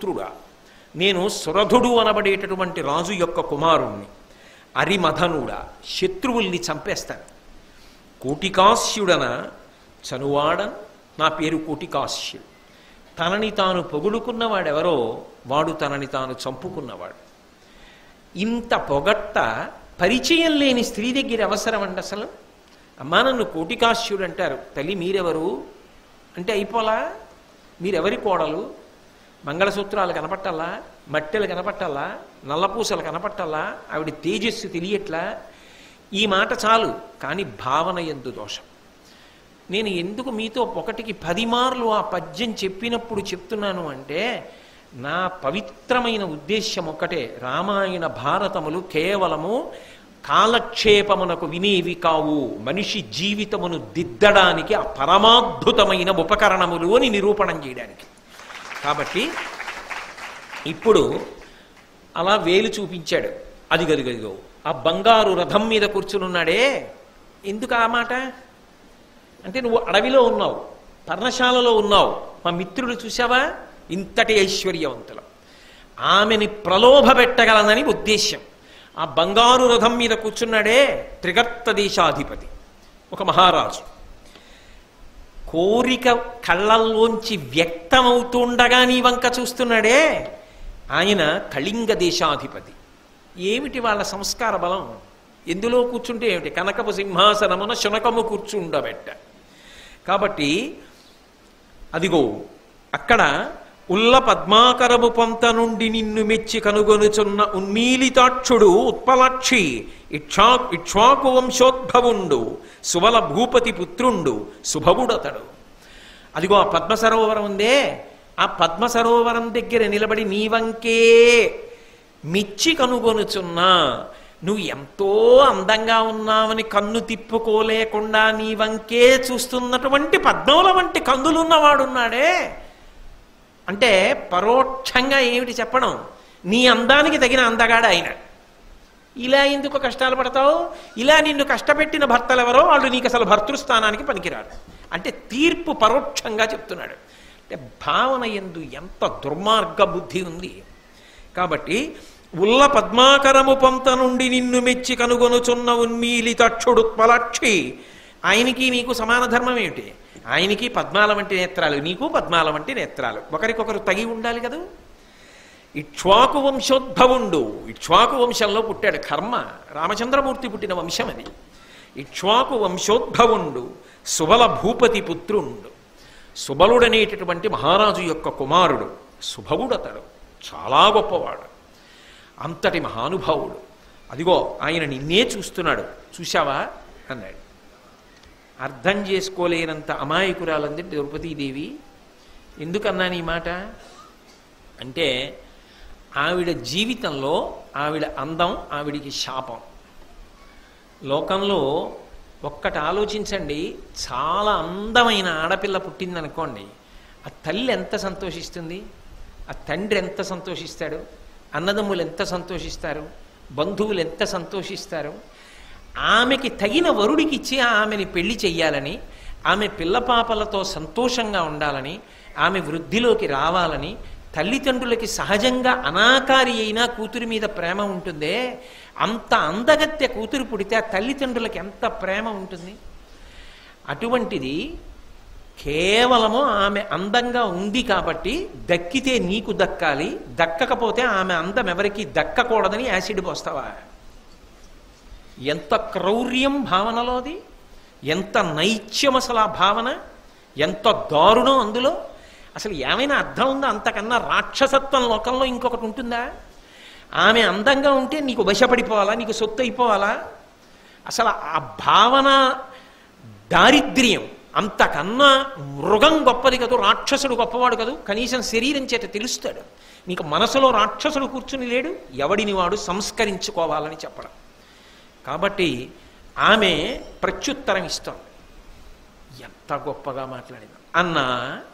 పుత్రుడా నేను సురధుడు అనబడేటటువంటి రాజు యొక్క కుమారుణ్ణి అరిమథనుడా శత్రువుల్ని చంపేస్తాను కోటికాస్యుడన చనువాడన్ నా పేరు కోటికాస్యుడు తనని తాను పొగుడుకున్నవాడెవరో వాడు తనని తాను చంపుకున్నవాడు ఇంత పొగట్ట పరిచయం లేని స్త్రీ దగ్గర అవసరం అండి అసలు అమ్మా నన్ను కోటికాస్యుడు అంటారు తల్లి మీరెవరు అంటే అయిపోలా మీరెవరి కోడలు మంగళసూత్రాలు కనపట్టాలా మట్టెలు కనపట్టాలా నల్లపూసలు కనపట్టాలా ఆవిడ తేజస్సు తెలియట్లా ఈ మాట చాలు కానీ భావన ఎందు దోషం నేను ఎందుకు మీతో ఒకటికి పది మార్లు ఆ పద్యం చెప్పినప్పుడు చెప్తున్నాను అంటే నా పవిత్రమైన ఉద్దేశ్యం ఒకటే రామాయణ భారతములు కేవలము కాలక్షేపమునకు వినేవి కావు మనిషి జీవితమును దిద్దడానికి ఆ పరమాద్భుతమైన ఉపకరణములు అని నిరూపణం చేయడానికి కాబట్టి ఇప్పుడు అలా వేలు చూపించాడు అది గదిగదిగో ఆ బంగారు రథం మీద కూర్చునున్నాడే ఎందుకు ఆ మాట అంటే నువ్వు అడవిలో ఉన్నావు పర్ణశాలలో ఉన్నావు మా మిత్రుడు చూసావా ఇంతటి ఐశ్వర్యవంతులం ఆమెని ప్రలోభ పెట్టగలనని ఉద్దేశ్యం ఆ బంగారు రథం మీద కూర్చున్నాడే త్రిగర్త దేశాధిపతి ఒక మహారాజు కోరిక కళ్ళల్లోంచి వ్యక్తమవుతుండగా నీ వంక చూస్తున్నాడే ఆయన కళింగ దేశాధిపతి ఏమిటి వాళ్ళ సంస్కార బలం ఎందులో కూర్చుంటే ఏమిటి కనకపు సింహాసనమున శునకము కూర్చుండబెట్ట కాబట్టి అదిగో అక్కడ ఉల్ల పద్మాకరము పొంత నుండి నిన్ను మెచ్చి కనుగొనుచున్న ఉన్మీలితాక్షుడు ఉత్పలాక్షి ఇక్షా ఇక్ష్వాకు వంశోద్భవుండు సుబల భూపతి పుత్రుండు శుభగుడతడు అదిగో ఆ పద్మ సరోవరం ఉందే ఆ పద్మ సరోవరం దగ్గర నిలబడి నీవంకే మిచ్చి కనుగొనుచున్నా నువ్వు ఎంతో అందంగా ఉన్నావని కన్ను తిప్పుకోలేకుండా నీ వంకే చూస్తున్నటువంటి పద్మముల వంటి కందులున్నవాడున్నాడే అంటే పరోక్షంగా ఏమిటి చెప్పడం నీ అందానికి తగిన అందగాడు ఆయన ఇలా ఎందుకు కష్టాలు పడతావు ఇలా నిన్ను కష్టపెట్టిన భర్తలు ఎవరో వాళ్ళు నీకు అసలు భర్తృస్థానానికి పనికిరారు అంటే తీర్పు పరోక్షంగా చెప్తున్నాడు అంటే భావన ఎందు ఎంత దుర్మార్గ బుద్ధి ఉంది కాబట్టి ఉల్ల పద్మాకరము పొంత నుండి నిన్ను మెచ్చి కనుగొనుచున్న ఉన్మీలితక్షుడు పలాక్షి ఆయనకి నీకు సమాన ధర్మం ఏమిటి ఆయనకి పద్మాల వంటి నేత్రాలు నీకు పద్మాల వంటి నేత్రాలు ఒకరికొకరు తగి ఉండాలి కదా ఇక్ష్వాకు వంశోద్భవుండు ఇక్ష్వాకు వంశంలో పుట్టాడు కర్మ రామచంద్రమూర్తి పుట్టిన వంశం అది ఇక్ష్వాకు వంశోద్భవుండు సుబల భూపతి పుత్రుండు సుబలుడనేటటువంటి మహారాజు యొక్క కుమారుడు శుభగుడతడు చాలా గొప్పవాడు అంతటి మహానుభావుడు అదిగో ఆయన నిన్నే చూస్తున్నాడు చూశావా అన్నాడు అర్థం చేసుకోలేనంత అమాయకురాలంది ద్రౌపదీదేవి ఎందుకన్నాను ఈ మాట అంటే ఆవిడ జీవితంలో ఆవిడ అందం ఆవిడికి శాపం లోకంలో ఒక్కటి ఆలోచించండి చాలా అందమైన ఆడపిల్ల పుట్టిందనుకోండి ఆ తల్లి ఎంత సంతోషిస్తుంది ఆ తండ్రి ఎంత సంతోషిస్తాడు అన్నదమ్ములు ఎంత సంతోషిస్తారు బంధువులు ఎంత సంతోషిస్తారు ఆమెకి తగిన వరుడికి ఇచ్చి ఆమెని పెళ్లి చెయ్యాలని ఆమె పిల్లపాపలతో సంతోషంగా ఉండాలని ఆమె వృద్ధిలోకి రావాలని తల్లిదండ్రులకి సహజంగా అనాకారి అయినా కూతురి మీద ప్రేమ ఉంటుందే అంత అందగత్య కూతురు పుడితే ఆ తల్లిదండ్రులకి ఎంత ప్రేమ ఉంటుంది అటువంటిది కేవలము ఆమె అందంగా ఉంది కాబట్టి దక్కితే నీకు దక్కాలి దక్కకపోతే ఆమె అందం ఎవరికి దక్కకూడదని యాసిడ్ పోస్తావా ఎంత క్రౌర్యం భావనలోది ఎంత నైత్యం అసలు ఆ భావన ఎంత దారుణం అందులో అసలు ఏమైనా అర్థం ఉందా అంతకన్నా రాక్షసత్వం లోకంలో ఇంకొకటి ఉంటుందా ఆమె అందంగా ఉంటే నీకు వశపడిపోవాలా నీకు సొత్తు అయిపోవాలా అసలు ఆ భావన దారిద్ర్యం అంతకన్నా మృగం గొప్పది కదూ రాక్షసుడు గొప్పవాడు కదూ కనీసం శరీరం చేత తెలుస్తాడు నీకు మనసులో రాక్షసుడు కూర్చుని లేడు ఎవడిని వాడు సంస్కరించుకోవాలని చెప్పడం కాబట్టి ఆమె ప్రత్యుత్తరం ఇస్తోంది ఎంత గొప్పగా మాట్లాడింది అన్నా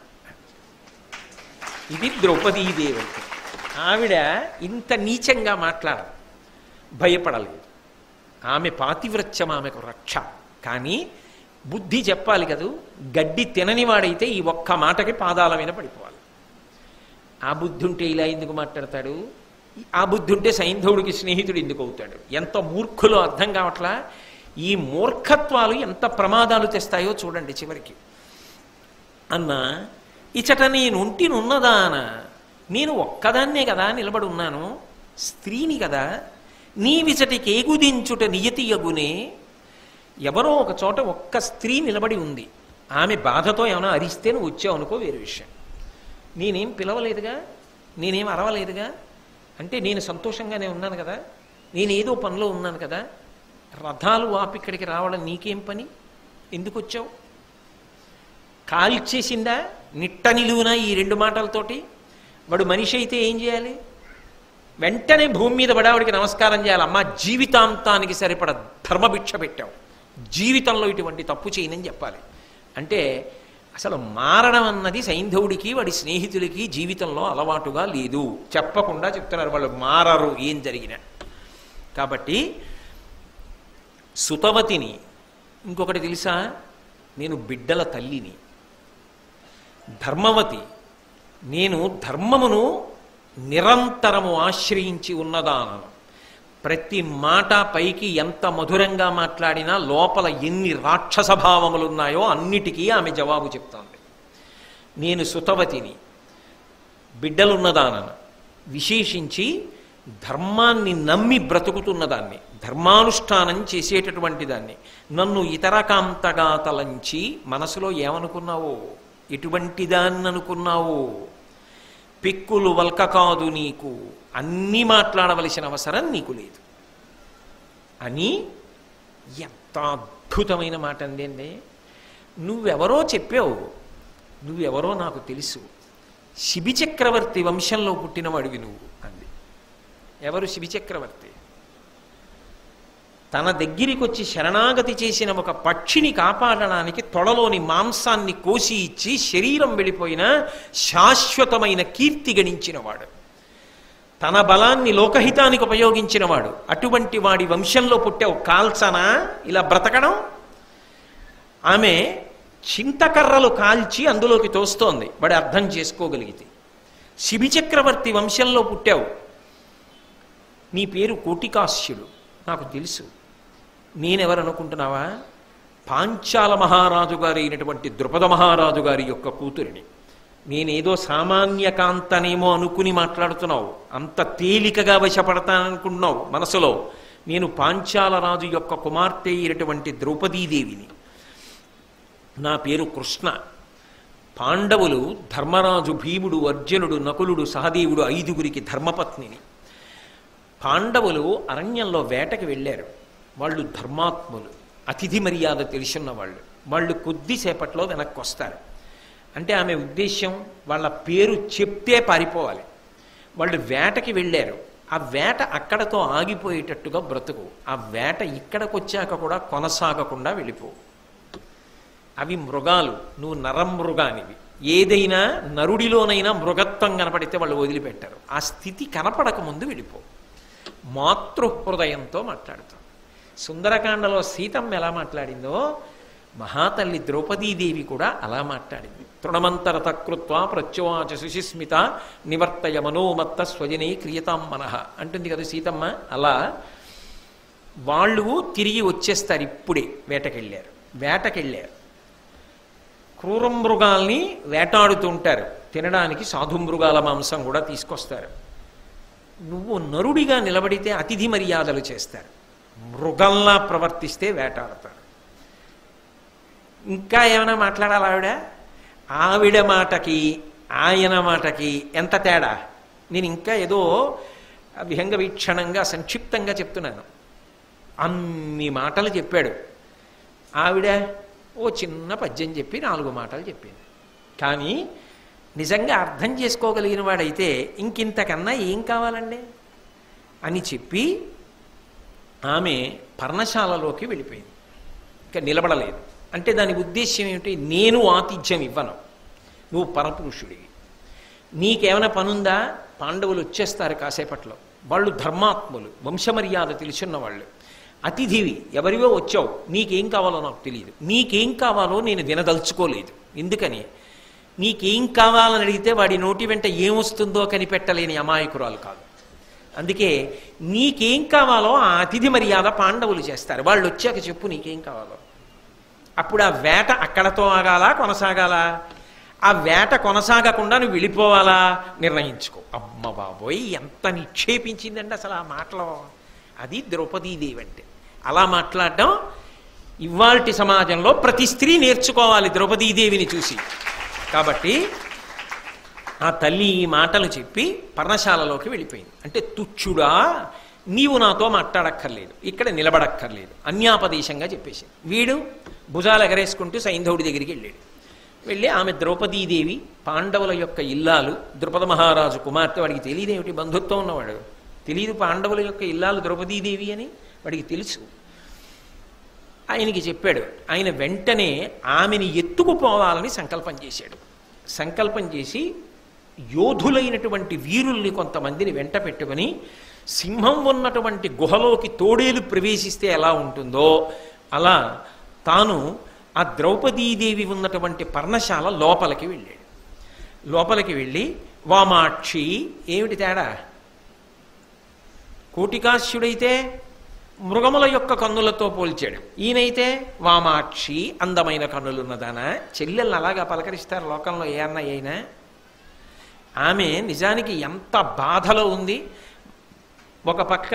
ఇది ద్రౌపదీదేవి అంటే ఆవిడ ఇంత నీచంగా మాట్లాడదు భయపడలేదు ఆమె పాతివ్రత్యం ఆమెకు రక్ష కానీ బుద్ధి చెప్పాలి కదూ గడ్డి తిననివాడైతే ఈ ఒక్క మాటకి పాదాల మీద పడిపోవాలి ఆ బుద్ధి ఉంటే ఇలా ఎందుకు మాట్లాడతాడు ఆ బుద్ధి ఉంటే సైంధవుడికి స్నేహితుడు ఎందుకు అవుతాడు ఎంత మూర్ఖులో అర్థం కావట్లా ఈ మూర్ఖత్వాలు ఎంత ప్రమాదాలు తెస్తాయో చూడండి చివరికి అన్న ఇచట నేనుంటినున్నదాన నేను ఒక్కదాన్నే కదా నిలబడి ఉన్నాను స్త్రీని కదా నీ విచటి కేగుదించుట నియతియగునే ఎవరో ఒక చోట ఒక్క స్త్రీ నిలబడి ఉంది ఆమె బాధతో ఏమైనా అరిస్తే నువ్వు వచ్చావు అనుకో వేరే విషయం నేనేం పిలవలేదుగా నేనేం అరవలేదుగా అంటే నేను సంతోషంగానే ఉన్నాను కదా నేను ఏదో పనిలో ఉన్నాను కదా రథాలు ఆపి ఇక్కడికి రావడం నీకేం పని ఎందుకు వచ్చావు కాల్చేసిందా నిట్ట నిలువునా ఈ రెండు మాటలతోటి వాడు మనిషి అయితే ఏం చేయాలి వెంటనే భూమి మీద పడావిడికి నమస్కారం చేయాలి అమ్మా జీవితాంతానికి సరిపడ ధర్మభిక్ష పెట్టావు జీవితంలో ఇటువంటి తప్పు చేయనని చెప్పాలి అంటే అసలు మారడం అన్నది సైంధవుడికి వాడి స్నేహితులకి జీవితంలో అలవాటుగా లేదు చెప్పకుండా చెప్తున్నారు వాళ్ళు మారరు ఏం జరిగినా కాబట్టి సుతవతిని ఇంకొకటి తెలుసా నేను బిడ్డల తల్లిని ధర్మవతి నేను ధర్మమును నిరంతరము ఆశ్రయించి ఉన్నదానను ప్రతి మాట పైకి ఎంత మధురంగా మాట్లాడినా లోపల ఎన్ని రాక్షస భావములు ఉన్నాయో అన్నిటికీ ఆమె జవాబు చెప్తోంది నేను సుతవతిని బిడ్డలున్నదానను విశేషించి ధర్మాన్ని నమ్మి బ్రతుకుతున్నదాన్ని ధర్మానుష్ఠానం చేసేటటువంటి దాన్ని నన్ను ఇతరకాంతగా తలంచి మనసులో ఏమనుకున్నావో ఎటువంటి దాన్ని అనుకున్నావో పెక్కులు వల్క కాదు నీకు అన్నీ మాట్లాడవలసిన అవసరం నీకు లేదు అని ఎంత అద్భుతమైన మాట అండి నువ్వెవరో చెప్పావు నువ్వెవరో నాకు తెలుసు శిబి చక్రవర్తి వంశంలో పుట్టినవాడివి నువ్వు అంది ఎవరు శిబి చక్రవర్తి తన దగ్గరికి వచ్చి శరణాగతి చేసిన ఒక పక్షిని కాపాడడానికి తొడలోని మాంసాన్ని కోసి ఇచ్చి శరీరం వెళ్ళిపోయిన శాశ్వతమైన కీర్తి గణించినవాడు తన బలాన్ని లోకహితానికి ఉపయోగించినవాడు అటువంటి వాడి వంశంలో పుట్టావు కాల్చనా ఇలా బ్రతకడం ఆమె చింతకర్రలు కాల్చి అందులోకి తోస్తోంది వాడు అర్థం చేసుకోగలిగితే శిబి చక్రవర్తి వంశంలో పుట్టావు నీ పేరు కోటికాస్యుడు నాకు తెలుసు నేనెవరనుకుంటున్నావా పాంచాల మహారాజు గారి అయినటువంటి ద్రుపద మహారాజు గారి యొక్క కూతురిని నేనేదో సామాన్య కాంతనేమో అనుకుని మాట్లాడుతున్నావు అంత తేలికగా వశపడతాననుకుంటున్నావు మనసులో నేను పాంచాల రాజు యొక్క కుమార్తె అయినటువంటి ద్రౌపదీదేవిని నా పేరు కృష్ణ పాండవులు ధర్మరాజు భీముడు అర్జునుడు నకులుడు సహదేవుడు ఐదుగురికి ధర్మపత్నిని పాండవులు అరణ్యంలో వేటకి వెళ్ళారు వాళ్ళు ధర్మాత్ములు అతిథి మర్యాద తెలిసిన వాళ్ళు వాళ్ళు కొద్దిసేపట్లో వెనక్కి వస్తారు అంటే ఆమె ఉద్దేశ్యం వాళ్ళ పేరు చెప్తే పారిపోవాలి వాళ్ళు వేటకి వెళ్ళారు ఆ వేట అక్కడతో ఆగిపోయేటట్టుగా బ్రతుకు ఆ వేట ఇక్కడికి వచ్చాక కూడా కొనసాగకుండా వెళ్ళిపో అవి మృగాలు నువ్వు నరమృగానివి ఏదైనా నరుడిలోనైనా మృగత్వం కనపడితే వాళ్ళు వదిలిపెట్టారు ఆ స్థితి కనపడక ముందు వెళ్ళిపో మాతృహృదయంతో మాట్లాడుతాం సుందరకాండలో సీతమ్మ ఎలా మాట్లాడిందో మహాతల్లి ద్రౌపదీదేవి కూడా అలా మాట్లాడింది తృణమంతరత కృత్వ ప్రత్యువాచ సుశిస్మిత నివర్తయ మనోమత్త స్వజనే క్రియతాం మనః అంటుంది కదా సీతమ్మ అలా వాళ్ళు తిరిగి వచ్చేస్తారు ఇప్పుడే వేటకెళ్ళారు వేటకెళ్ళారు క్రూర మృగాల్ని వేటాడుతుంటారు తినడానికి సాధు మృగాల మాంసం కూడా తీసుకొస్తారు నువ్వు నరుడిగా నిలబడితే అతిథి మర్యాదలు చేస్తారు మృగంలా ప్రవర్తిస్తే వేటాడతారు ఇంకా ఏమైనా మాట్లాడాలి ఆవిడ ఆవిడ మాటకి ఆయన మాటకి ఎంత తేడా నేను ఇంకా ఏదో విహంగ వీక్షణంగా సంక్షిప్తంగా చెప్తున్నాను అన్ని మాటలు చెప్పాడు ఆవిడ ఓ చిన్న పద్యం చెప్పి నాలుగు మాటలు చెప్పింది కానీ నిజంగా అర్థం చేసుకోగలిగిన వాడైతే ఇంకింతకన్నా ఏం కావాలండి అని చెప్పి ఆమె పర్ణశాలలోకి వెళ్ళిపోయింది ఇంకా నిలబడలేదు అంటే దాని ఉద్దేశ్యం ఏమిటి నేను ఆతిథ్యం ఇవ్వను నువ్వు పరపురుషుడివి నీకేమైనా పనుందా పాండవులు వచ్చేస్తారు కాసేపట్లో వాళ్ళు ధర్మాత్ములు వంశమర్యాద తెలిసిన వాళ్ళు అతిథివి ఎవరివో వచ్చావు నీకేం కావాలో నాకు తెలియదు నీకేం కావాలో నేను వినదలుచుకోలేదు ఎందుకని నీకేం కావాలని అడిగితే వాడి నోటి వెంట ఏమొస్తుందో కనిపెట్టలేని అమాయకురాలు కాదు అందుకే నీకేం కావాలో ఆ అతిథి మర్యాద పాండవులు చేస్తారు వాళ్ళు వచ్చాక చెప్పు నీకేం కావాలో అప్పుడు ఆ వేట అక్కడతో ఆగాలా కొనసాగాలా ఆ వేట కొనసాగకుండా నువ్వు వెళ్ళిపోవాలా నిర్ణయించుకో అమ్మ బాబోయ్ ఎంత నిక్షేపించిందండి అసలు ఆ మాటలో అది ద్రౌపదీదేవి అంటే అలా మాట్లాడడం ఇవాల్టి సమాజంలో ప్రతి స్త్రీ నేర్చుకోవాలి ద్రౌపదీదేవిని చూసి కాబట్టి ఆ తల్లి ఈ మాటలు చెప్పి పర్ణశాలలోకి వెళ్ళిపోయింది అంటే తుచ్చుడా నీవు నాతో మాట్లాడక్కర్లేదు ఇక్కడ నిలబడక్కర్లేదు అన్యాపదేశంగా చెప్పేసింది వీడు భుజాలు ఎగరేసుకుంటూ సైంధవుడి దగ్గరికి వెళ్ళాడు వెళ్ళి ఆమె ద్రౌపదీదేవి పాండవుల యొక్క ఇల్లాలు ద్రుపద మహారాజు కుమార్తె వాడికి తెలియదేమిటి బంధుత్వం ఉన్నవాడు తెలియదు పాండవుల యొక్క ఇల్లాలు ద్రౌపదీదేవి అని వాడికి తెలుసు ఆయనకి చెప్పాడు ఆయన వెంటనే ఆమెని ఎత్తుకుపోవాలని సంకల్పం చేశాడు సంకల్పం చేసి యోధులైనటువంటి వీరుల్ని కొంతమందిని వెంట పెట్టుకుని సింహం ఉన్నటువంటి గుహలోకి తోడేలు ప్రవేశిస్తే ఎలా ఉంటుందో అలా తాను ఆ ద్రౌపదీదేవి ఉన్నటువంటి పర్ణశాల లోపలికి వెళ్ళాడు లోపలికి వెళ్ళి వామాక్షి ఏమిటి తేడా కోటికాశ్యుడైతే మృగముల యొక్క కన్నులతో పోల్చాడు ఈయనైతే వామాక్షి అందమైన కన్నులున్నదానా చెల్లెల్ని అలాగా పలకరిస్తారు లోకంలో ఏ అన్నయ్య అయినా ఆమె నిజానికి ఎంత బాధలో ఉంది ఒక పక్క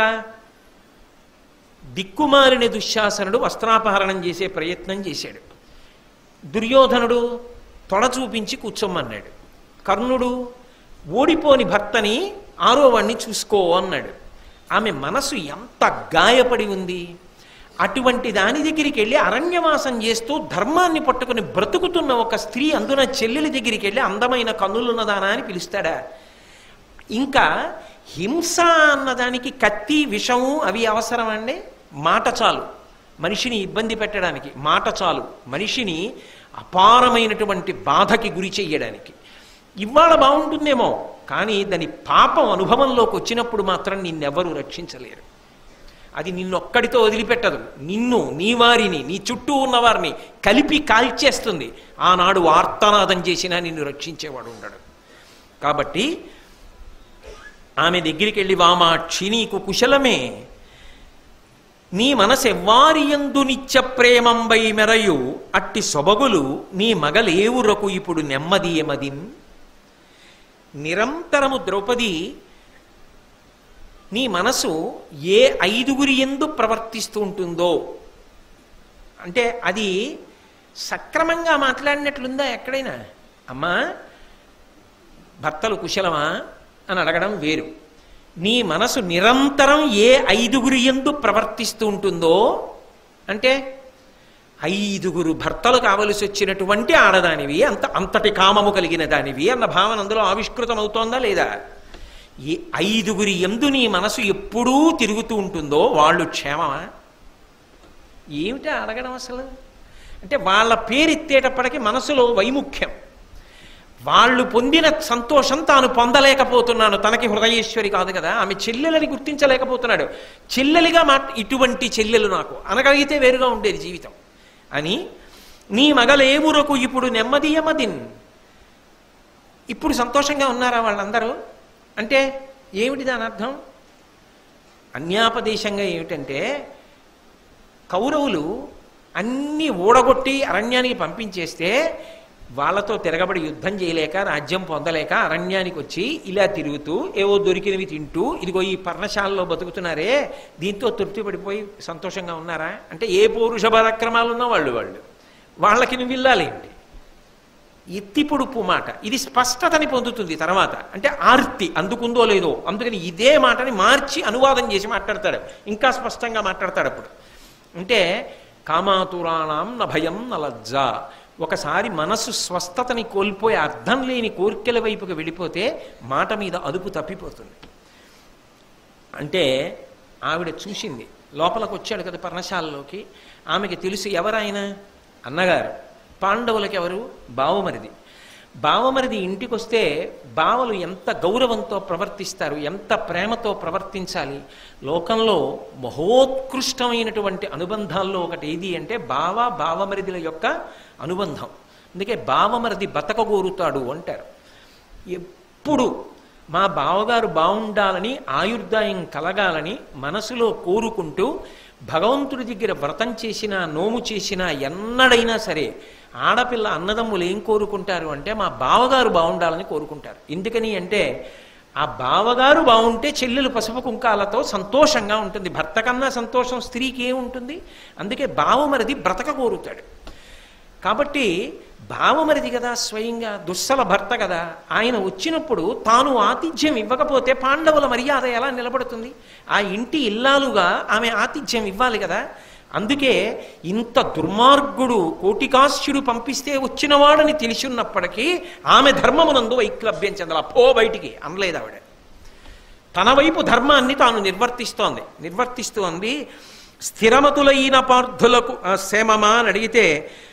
దిక్కుమారిన దుశ్శాసనుడు వస్త్రాపహరణం చేసే ప్రయత్నం చేశాడు దుర్యోధనుడు తొడ చూపించి కూర్చోమన్నాడు కర్ణుడు ఓడిపోని భర్తని ఆరోవాణ్ణి చూసుకో అన్నాడు ఆమె మనసు ఎంత గాయపడి ఉంది అటువంటి దాని దగ్గరికి వెళ్ళి అరణ్యవాసం చేస్తూ ధర్మాన్ని పట్టుకుని బ్రతుకుతున్న ఒక స్త్రీ అందున చెల్లెలి దగ్గరికి వెళ్ళి అందమైన కన్నులున్నదానా అని పిలుస్తాడా ఇంకా హింస అన్నదానికి కత్తి విషము అవి అవసరం అండి మాట చాలు మనిషిని ఇబ్బంది పెట్టడానికి మాట చాలు మనిషిని అపారమైనటువంటి బాధకి గురి చెయ్యడానికి ఇవాళ బాగుంటుందేమో కానీ దాని పాపం అనుభవంలోకి వచ్చినప్పుడు మాత్రం నిన్నెవ్వరూ రక్షించలేరు అది నిన్నొక్కడితో వదిలిపెట్టదు నిన్ను నీ వారిని నీ చుట్టూ ఉన్నవారిని కలిపి కాల్చేస్తుంది ఆనాడు వార్తానాదం చేసినా నిన్ను రక్షించేవాడు ఉండడు కాబట్టి ఆమె దగ్గరికి వెళ్ళి వామాక్షి నీకు కుశలమే నీ మనసెవ్వారియందు నిత్య ప్రేమంబై మెరయు అట్టి సొబగులు నీ మగలేవురకు ఇప్పుడు నెమ్మదియమదిన్ నిరంతరము ద్రౌపది నీ మనసు ఏ ఐదుగురి ఎందు ప్రవర్తిస్తూ ఉంటుందో అంటే అది సక్రమంగా మాట్లాడినట్లుందా ఎక్కడైనా అమ్మా భర్తలు కుశలమా అని అడగడం వేరు నీ మనసు నిరంతరం ఏ ఐదుగురి ఎందు ప్రవర్తిస్తూ ఉంటుందో అంటే ఐదుగురు భర్తలు కావలసి వచ్చినటువంటి ఆడదానివి అంత అంతటి కామము కలిగిన దానివి అన్న భావన అందులో ఆవిష్కృతం అవుతోందా లేదా ఈ ఐదుగురి ఎందు నీ మనసు ఎప్పుడూ తిరుగుతూ ఉంటుందో వాళ్ళు క్షేమమా ఏమిటా అడగడం అసలు అంటే వాళ్ళ పేరెత్తేటప్పటికి మనసులో వైముఖ్యం వాళ్ళు పొందిన సంతోషం తాను పొందలేకపోతున్నాను తనకి హృదయేశ్వరి కాదు కదా ఆమె చెల్లెలని గుర్తించలేకపోతున్నాడు చెల్లెలిగా మా ఇటువంటి చెల్లెలు నాకు అనగలిగితే వేరుగా ఉండేది జీవితం అని నీ మగలేవురకు ఇప్పుడు నెమ్మదియమదిన్ ఇప్పుడు సంతోషంగా ఉన్నారా వాళ్ళందరూ అంటే ఏమిటి దాని అర్థం అన్యాపదేశంగా ఏమిటంటే కౌరవులు అన్నీ ఊడగొట్టి అరణ్యానికి పంపించేస్తే వాళ్ళతో తిరగబడి యుద్ధం చేయలేక రాజ్యం పొందలేక అరణ్యానికి వచ్చి ఇలా తిరుగుతూ ఏవో దొరికినవి తింటూ ఇదిగో ఈ పర్ణశాలలో బతుకుతున్నారే దీంతో తృప్తి పడిపోయి సంతోషంగా ఉన్నారా అంటే ఏ పౌరుష పరాక్రమాలు ఉన్నా వాళ్ళు వాళ్ళు వాళ్ళకి నువ్వు ఇల్లాలేంటి ఎత్తి పొడుపు మాట ఇది స్పష్టతని పొందుతుంది తర్వాత అంటే ఆర్తి అందుకుందో లేదో అందుకని ఇదే మాటని మార్చి అనువాదం చేసి మాట్లాడతాడు ఇంకా స్పష్టంగా మాట్లాడతాడు అప్పుడు అంటే కామాతురాణం న భయం న లజ్జ ఒకసారి మనసు స్వస్థతని కోల్పోయి అర్థం లేని కోరికల వైపుకి వెళ్ళిపోతే మాట మీద అదుపు తప్పిపోతుంది అంటే ఆవిడ చూసింది లోపలికి వచ్చాడు కదా పర్ణశాలలోకి ఆమెకి తెలుసు ఎవరాయన అన్నగారు పాండవులకి ఎవరు బావమరిది బావమరిది ఇంటికి వస్తే బావలు ఎంత గౌరవంతో ప్రవర్తిస్తారు ఎంత ప్రేమతో ప్రవర్తించాలి లోకంలో మహోత్కృష్టమైనటువంటి అనుబంధాల్లో ఒకటి ఏది అంటే బావ బావమరిదిల యొక్క అనుబంధం అందుకే బావమరిది బతకగోరుతాడు అంటారు ఎప్పుడు మా బావగారు బాగుండాలని ఆయుర్దాయం కలగాలని మనసులో కోరుకుంటూ భగవంతుడి దగ్గర వ్రతం చేసినా నోము చేసినా ఎన్నడైనా సరే ఆడపిల్ల అన్నదమ్ములు ఏం కోరుకుంటారు అంటే మా బావగారు బాగుండాలని కోరుకుంటారు ఎందుకని అంటే ఆ బావగారు బాగుంటే చెల్లెలు పసుపు కుంకాలతో సంతోషంగా ఉంటుంది భర్త కన్నా సంతోషం స్త్రీకి ఏముంటుంది అందుకే బావమరిది బ్రతక కోరుతాడు కాబట్టి భావమరిది కదా స్వయంగా దుస్సల భర్త కదా ఆయన వచ్చినప్పుడు తాను ఆతిథ్యం ఇవ్వకపోతే పాండవుల మర్యాద ఎలా నిలబడుతుంది ఆ ఇంటి ఇల్లాలుగా ఆమె ఆతిథ్యం ఇవ్వాలి కదా అందుకే ఇంత దుర్మార్గుడు కోటికాశ్యుడు పంపిస్తే వచ్చినవాడని తెలిసి ఉన్నప్పటికీ ఆమె ధర్మమునందు వైక్లభ్యం చెందాల పో బయటికి అనలేదు ఆవిడ తన వైపు ధర్మాన్ని తాను నిర్వర్తిస్తోంది నిర్వర్తిస్తోంది స్థిరమతులైన పార్థులకు ఆ, సేమమా అని అడిగితే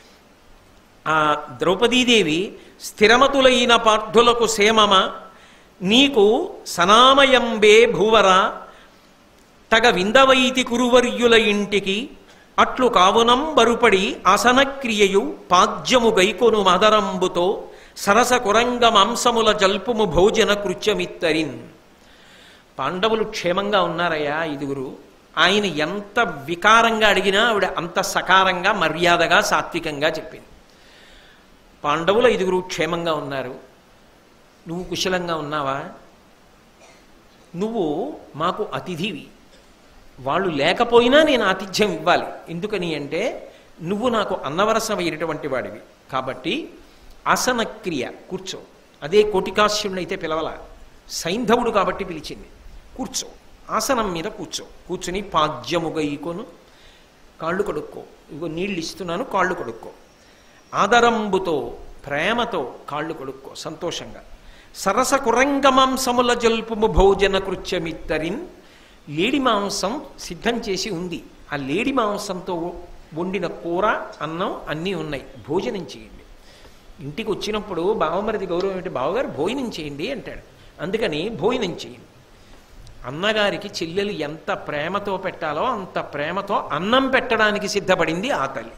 ఆ ద్రౌపదీదేవి స్థిరమతులైన పార్థులకు సేమమ నీకు సనామయంబే భూవర తగ విందవైతి కురువర్యుల ఇంటికి అట్లు కావునం బరుపడి ఆసనక్రియయు పాద్యము గైకొను మదరంబుతో సరస కురంగ మాంసముల జల్పుము భోజన కృత్యమిత్తరిన్ పాండవులు క్షేమంగా ఉన్నారయ్యా ఐదుగురు ఆయన ఎంత వికారంగా అడిగినా ఆవిడ అంత సకారంగా మర్యాదగా సాత్వికంగా చెప్పింది పాండవులు ఐదుగురు క్షేమంగా ఉన్నారు నువ్వు కుశలంగా ఉన్నావా నువ్వు మాకు అతిథివి వాళ్ళు లేకపోయినా నేను ఆతిథ్యం ఇవ్వాలి ఎందుకని అంటే నువ్వు నాకు అన్నవరసమైనటువంటి వాడివి కాబట్టి ఆసన క్రియ కూర్చో అదే కోటికాశ్యుడినైతే పిలవల సైంధవుడు కాబట్టి పిలిచింది కూర్చో ఆసనం మీద కూర్చో కూర్చుని పాద్యముగా ఈకొను కాళ్ళు కడుక్కో ఇగో నీళ్ళు ఇస్తున్నాను కాళ్ళు కడుక్కో ఆదరంబుతో ప్రేమతో కాళ్ళు కొడుక్కో సంతోషంగా సరస కురంగ మాంసముల జల్పుము భోజన కృత్యమిత్తరిన్ లేడి మాంసం సిద్ధం చేసి ఉంది ఆ లేడి మాంసంతో వండిన కూర అన్నం అన్నీ ఉన్నాయి భోజనం చేయండి ఇంటికి వచ్చినప్పుడు బావమరిది గౌరవం ఏంటి బావగారు భోజనం చేయండి అంటాడు అందుకని భోజనం చేయండి అన్నగారికి చెల్లెలు ఎంత ప్రేమతో పెట్టాలో అంత ప్రేమతో అన్నం పెట్టడానికి సిద్ధపడింది ఆ తల్లి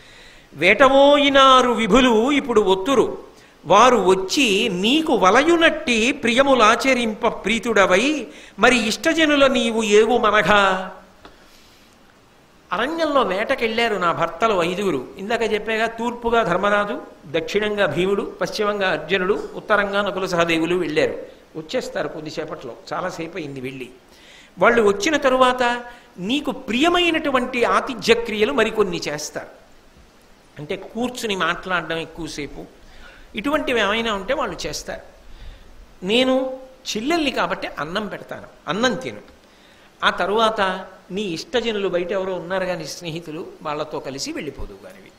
వేటమోయినారు విభులు ఇప్పుడు ఒత్తురు వారు వచ్చి నీకు వలయునట్టి ప్రియములాచరింప ప్రీతుడవై మరి ఇష్టజనుల నీవు ఏవు మనగా అరణ్యంలో వేటకెళ్ళారు నా భర్తలు ఐదుగురు ఇందాక చెప్పాగా తూర్పుగా ధర్మరాజు దక్షిణంగా భీముడు పశ్చిమంగా అర్జునుడు ఉత్తరంగా నకుల సహదేవులు వెళ్ళారు వచ్చేస్తారు కొద్దిసేపట్లో చాలాసేపు అయింది వెళ్ళి వాళ్ళు వచ్చిన తరువాత నీకు ప్రియమైనటువంటి ఆతిథ్య క్రియలు మరికొన్ని చేస్తారు అంటే కూర్చుని మాట్లాడడం ఎక్కువసేపు ఇటువంటివి ఏమైనా ఉంటే వాళ్ళు చేస్తారు నేను చెల్లెల్ని కాబట్టి అన్నం పెడతాను అన్నం తిను ఆ తరువాత నీ ఇష్టజనులు బయట ఎవరో ఉన్నారు కానీ స్నేహితులు వాళ్ళతో కలిసి వెళ్ళిపోదు కానివి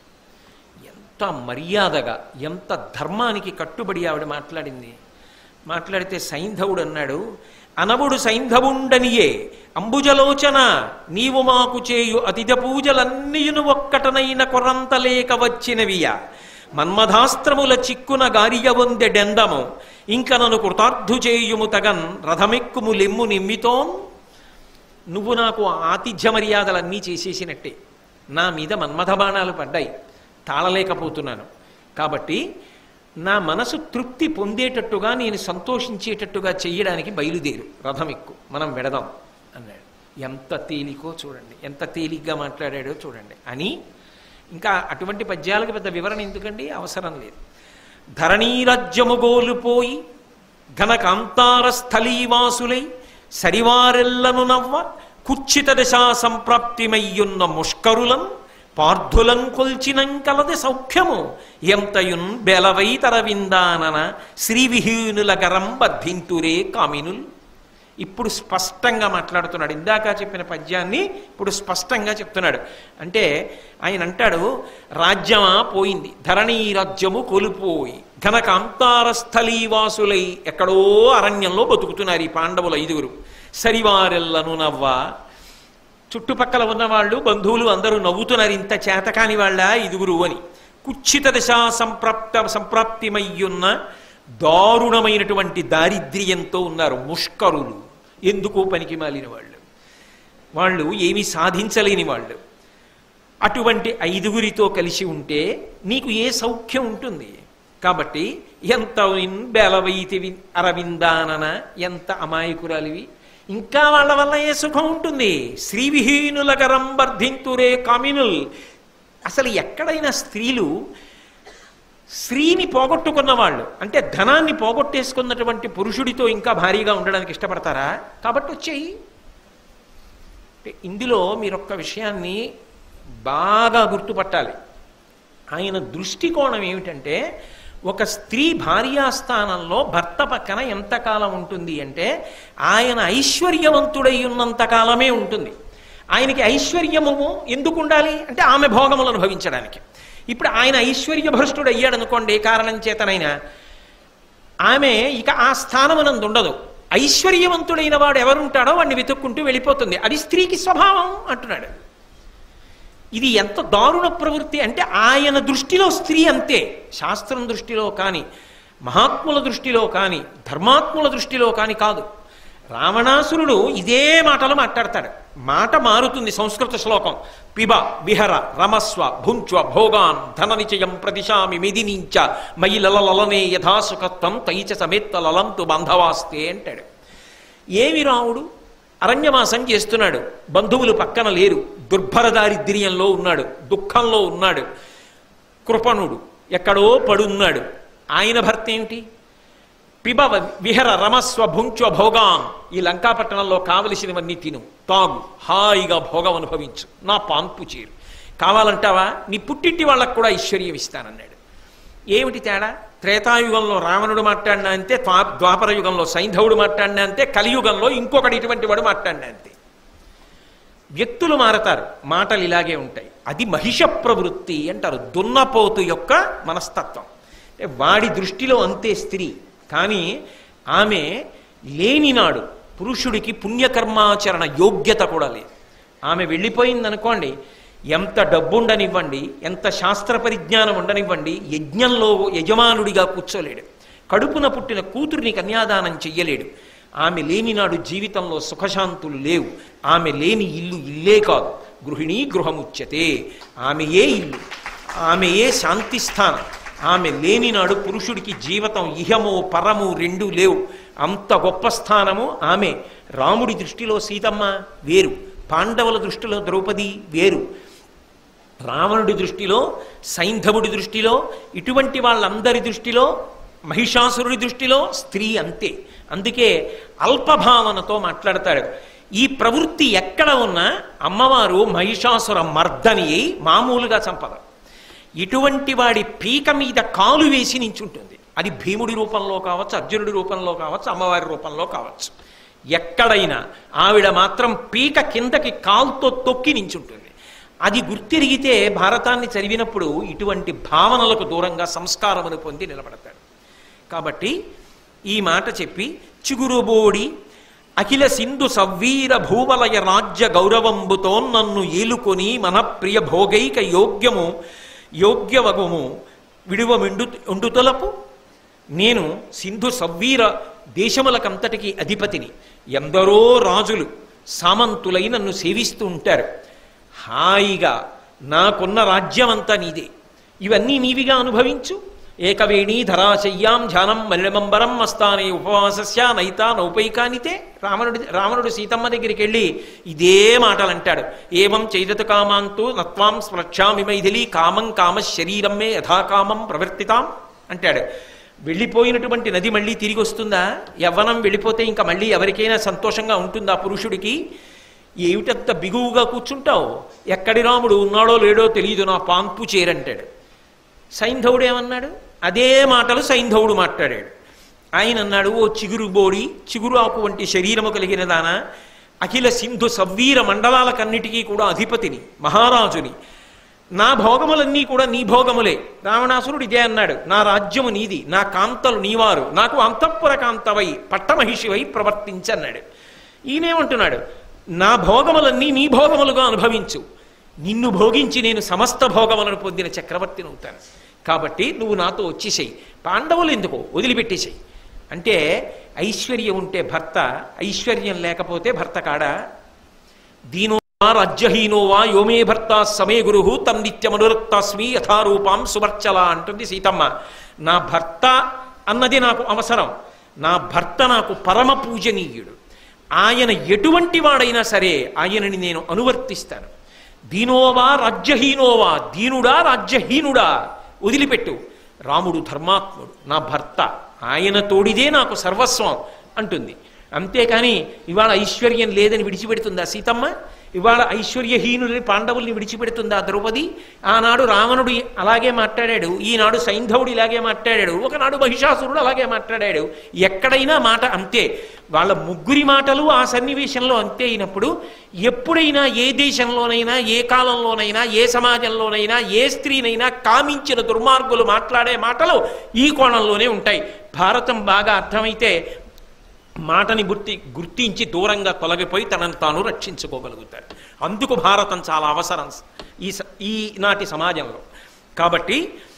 ఎంత మర్యాదగా ఎంత ధర్మానికి కట్టుబడి ఆవిడ మాట్లాడింది మాట్లాడితే సైంధవుడు అన్నాడు అనవుడు సైంధవుండనియే అంబుజలోచన నీవు మాకు చేయు అతిథ పూజలన్నీయును ఒక్కటనైన కొరంతలేక వచ్చినవియ మన్మధాస్త్రముల చిక్కున గారియ వందెడెందము ఇంక నన్ను కృతార్థు చేయుము తగన్ రథమెక్కుము లెమ్ము నిమ్మితోన్ నువ్వు నాకు ఆతిథ్య మర్యాదలన్నీ చేసేసినట్టే నా మీద మన్మథ బాణాలు పడ్డాయి తాళలేకపోతున్నాను కాబట్టి నా మనసు తృప్తి పొందేటట్టుగా నేను సంతోషించేటట్టుగా చెయ్యడానికి బయలుదేరు రథం ఎక్కు మనం వెడదాం అన్నాడు ఎంత తేలికో చూడండి ఎంత తేలిగ్గా మాట్లాడాడో చూడండి అని ఇంకా అటువంటి పద్యాలకు పెద్ద వివరణ ఎందుకండి అవసరం లేదు ధరణీరాజ్యము గోలుపోయి ఘనకాంతార స్థలీవాసులై సరివారెల్లను నవ్వ కుచ్చిత దశా సంప్రాప్తిమయ్యున్న ముష్కరులం పార్థులం కొల్చినం కలది సౌఖ్యము ఎంతయున్ బెలవై తరవిందానన శ్రీవిహీనుల గరం బద్ధింతురే కామినుల్ ఇప్పుడు స్పష్టంగా మాట్లాడుతున్నాడు ఇందాక చెప్పిన పద్యాన్ని ఇప్పుడు స్పష్టంగా చెప్తున్నాడు అంటే ఆయన అంటాడు రాజ్యమా పోయింది ధరణీ రాజ్యము కోల్పోయి ఘన కాంతార స్థలీవాసులై ఎక్కడో అరణ్యంలో బతుకుతున్నారు ఈ పాండవులు ఐదుగురు సరివారెల్లను నవ్వ చుట్టుపక్కల ఉన్నవాళ్ళు బంధువులు అందరూ నవ్వుతున్నారు ఇంత చేతకాని వాళ్ళ ఐదుగురు అని కుచ్చిత దశా సంప్రాప్త సంప్రాప్తిమయ్యున్న దారుణమైనటువంటి దారిద్ర్యంతో ఉన్నారు ముష్కరులు ఎందుకు పనికి మాలిన వాళ్ళు వాళ్ళు ఏమీ సాధించలేని వాళ్ళు అటువంటి ఐదుగురితో కలిసి ఉంటే నీకు ఏ సౌఖ్యం ఉంటుంది కాబట్టి ఎంత బెలవైతివి అరవిందానన ఎంత అమాయకురాలివి ఇంకా వాళ్ళ వల్ల ఏ సుఖం ఉంటుంది శ్రీవిహీనుల గరం వర్ధింతురే కామినుల్ అసలు ఎక్కడైనా స్త్రీలు స్త్రీని పోగొట్టుకున్న వాళ్ళు అంటే ధనాన్ని పోగొట్టేసుకున్నటువంటి పురుషుడితో ఇంకా భారీగా ఉండడానికి ఇష్టపడతారా కాబట్టి వచ్చేయి అంటే ఇందులో మీరు ఒక్క విషయాన్ని బాగా గుర్తుపట్టాలి ఆయన దృష్టికోణం ఏమిటంటే ఒక స్త్రీ భార్యాస్థానంలో భర్త పక్కన ఎంతకాలం ఉంటుంది అంటే ఆయన ఐశ్వర్యవంతుడై ఉన్నంత కాలమే ఉంటుంది ఆయనకి ఐశ్వర్యము ఎందుకు ఉండాలి అంటే ఆమె భోగములు అనుభవించడానికి ఇప్పుడు ఆయన ఐశ్వర్యభ్రష్టుడు అయ్యాడు అనుకోండి కారణం చేతనైనా ఆమె ఇక ఆ స్థానమునందు ఉండదు ఐశ్వర్యవంతుడైన వాడు ఎవరుంటాడో వాడిని వెతుక్కుంటూ వెళ్ళిపోతుంది అది స్త్రీకి స్వభావం అంటున్నాడు ఇది ఎంత దారుణ ప్రవృత్తి అంటే ఆయన దృష్టిలో స్త్రీ అంతే శాస్త్రం దృష్టిలో కానీ మహాత్ముల దృష్టిలో కానీ ధర్మాత్ముల దృష్టిలో కానీ కాదు రావణాసురుడు ఇదే మాటలు మాట్లాడతాడు మాట మారుతుంది సంస్కృత శ్లోకం పిబ విహర రమస్వ భుంచ్వ భోగాన్ ధన నిచయం ప్రతిశామి మిదినించ మయి లలలనే యథాసుఖత్వం తైచ సమేత్త లలంతు బంధవాస్తే అంటాడు ఏమి రాముడు అరణ్యవాసం చేస్తున్నాడు బంధువులు పక్కన లేరు దుర్భర దారిద్ర్యంలో ఉన్నాడు దుఃఖంలో ఉన్నాడు కృపణుడు ఎక్కడో పడున్నాడు ఆయన భర్త ఏమిటి పిబ విహర రమస్వ భుంచు భోగాం ఈ లంకాపట్టణంలో కావలసినవన్నీ తిను తాగు హాయిగా భోగం అనుభవించు నా పాన్పు చేరు కావాలంటావా నీ పుట్టింటి వాళ్ళకు కూడా ఐశ్వర్యం ఇస్తానన్నాడు ఏమిటి తేడా త్రేతాయుగంలో రావణుడు మాట్లాడినా అంతే ద్వా- ద్వాపర యుగంలో సైంధవుడు మాట్లాడినా అంతే కలియుగంలో ఇంకొకటి ఇటువంటి వాడు మాట్లాడినా అంతే వ్యక్తులు మారతారు మాటలు ఇలాగే ఉంటాయి అది మహిష ప్రవృత్తి అంటారు దున్నపోతు యొక్క మనస్తత్వం అంటే వాడి దృష్టిలో అంతే స్త్రీ కానీ ఆమె లేనినాడు పురుషుడికి పుణ్యకర్మాచరణ యోగ్యత కూడా లేదు ఆమె వెళ్ళిపోయిందనుకోండి ఎంత డబ్బు ఉండనివ్వండి ఎంత శాస్త్ర పరిజ్ఞానం ఉండనివ్వండి యజ్ఞంలో యజమానుడిగా కూర్చోలేడు కడుపున పుట్టిన కూతురిని కన్యాదానం చెయ్యలేడు ఆమె లేనినాడు జీవితంలో సుఖశాంతులు లేవు ఆమె లేని ఇల్లు ఇల్లే కాదు గృహిణీ గృహముచ్యతే ఆమెయే ఇల్లు ఆమెయే శాంతి స్థానం ఆమె లేనినాడు పురుషుడికి జీవితం ఇహము పరము రెండు లేవు అంత గొప్ప స్థానము ఆమె రాముడి దృష్టిలో సీతమ్మ వేరు పాండవుల దృష్టిలో ద్రౌపది వేరు రావణుడి దృష్టిలో సైంధవుడి దృష్టిలో ఇటువంటి వాళ్ళందరి దృష్టిలో మహిషాసురుడి దృష్టిలో స్త్రీ అంతే అందుకే అల్పభావనతో మాట్లాడతాడు ఈ ప్రవృత్తి ఎక్కడ ఉన్నా అమ్మవారు మహిషాసుర మర్దని అయి మామూలుగా చంపదు ఇటువంటి వాడి పీక మీద కాలు వేసి నించుంటుంది అది భీముడి రూపంలో కావచ్చు అర్జునుడి రూపంలో కావచ్చు అమ్మవారి రూపంలో కావచ్చు ఎక్కడైనా ఆవిడ మాత్రం పీక కిందకి కాలుతో తొక్కి నించుంటుంది అది గుర్తిరిగితే భారతాన్ని చదివినప్పుడు ఇటువంటి భావనలకు దూరంగా సంస్కారమును పొంది నిలబడతాడు కాబట్టి ఈ మాట చెప్పి చిగురుబోడి అఖిల సింధు సవ్వీర భూవలయ రాజ్య గౌరవంబుతో నన్ను ఏలుకొని మన ప్రియ భోగైక యోగ్యము యోగ్యవగుము విడువ మిండు ఉండుతొలపు నేను సింధు సవ్వీర దేశములకంతటికి అధిపతిని ఎందరో రాజులు సామంతులై నన్ను సేవిస్తూ ఉంటారు హాయిగా నాకున్న రాజ్యమంతా నీదే ఇవన్నీ నీవిగా అనుభవించు ఏకవేణీ ధరాశయ్యాం ధ్యానం మలిమంబరం మస్తానే ఉపవాసస్య నైతా నౌపైకానితే రావణుడి రావణుడు సీతమ్మ దగ్గరికి వెళ్ళి ఇదే మాటలు అంటాడు ఏవం చైదత కామాంతు నత్వాం స్పృక్షామి మైథిలి కామం కామ శరీరం మే యథాకామం ప్రవర్తితాం అంటాడు వెళ్ళిపోయినటువంటి నది మళ్ళీ తిరిగి వస్తుందా యవ్వనం వెళ్ళిపోతే ఇంకా మళ్ళీ ఎవరికైనా సంతోషంగా ఉంటుందా పురుషుడికి ఏమిటంత బిగువుగా కూర్చుంటావు ఎక్కడి రాముడు ఉన్నాడో లేడో తెలియదు నా పాంపు చేరంటాడు సైంధవుడు ఏమన్నాడు అదే మాటలు సైంధవుడు మాట్లాడాడు ఆయన అన్నాడు ఓ చిగురు బోడి చిగురు ఆకు వంటి శరీరము కలిగిన దాన అఖిల సింధు సవ్వీర మండలాలకన్నిటికీ కూడా అధిపతిని మహారాజుని నా భోగములన్నీ కూడా నీ భోగములే రావణాసురుడు ఇదే అన్నాడు నా రాజ్యము నీది నా కాంతలు నీవారు నాకు అంతఃపుర కాంతవై పట్టమహిషివై ప్రవర్తించన్నాడు ఈయనేమంటున్నాడు నా భోగములన్నీ నీ భోగములుగా అనుభవించు నిన్ను భోగించి నేను సమస్త భోగములను పొందిన చక్రవర్తిని అవుతాను కాబట్టి నువ్వు నాతో వచ్చేసేయి పాండవులు ఎందుకో వదిలిపెట్టేసేయి అంటే ఐశ్వర్యం ఉంటే భర్త ఐశ్వర్యం లేకపోతే భర్త కాడా దీనో రాజ్యహీనో వా యోమే భర్త సమే గురు తం నిత్యమనురక్తాస్మి యథారూపాం సువర్చల అంటుంది సీతమ్మ నా భర్త అన్నది నాకు అవసరం నా భర్త నాకు పరమ పూజనీయుడు ఆయన ఎటువంటి వాడైనా సరే ఆయనని నేను అనువర్తిస్తాను దీనోవా రాజ్యహీనోవా దీనుడా రాజ్యహీనుడా వదిలిపెట్టు రాముడు ధర్మాత్ముడు నా భర్త ఆయన తోడిదే నాకు సర్వస్వం అంటుంది అంతేకాని ఇవాళ ఐశ్వర్యం లేదని విడిచిపెడుతుందా సీతమ్మ ఇవాళ ఐశ్వర్యహీనుని పాండవుల్ని విడిచిపెడుతుందా ద్రౌపది ఆనాడు రావణుడు అలాగే మాట్లాడాడు ఈనాడు సైంధవుడు ఇలాగే మాట్లాడాడు ఒకనాడు మహిషాసురుడు అలాగే మాట్లాడాడు ఎక్కడైనా మాట అంతే వాళ్ళ ముగ్గురి మాటలు ఆ సన్నివేశంలో అంతే అయినప్పుడు ఎప్పుడైనా ఏ దేశంలోనైనా ఏ కాలంలోనైనా ఏ సమాజంలోనైనా ఏ స్త్రీనైనా కామించిన దుర్మార్గులు మాట్లాడే మాటలు ఈ కోణంలోనే ఉంటాయి భారతం బాగా అర్థమైతే మాటని గుర్తి గుర్తించి దూరంగా తొలగిపోయి తనను తాను రక్షించుకోగలుగుతాడు అందుకు భారతం చాలా అవసరం ఈ స- ఈనాటి సమాజంలో కాబట్టి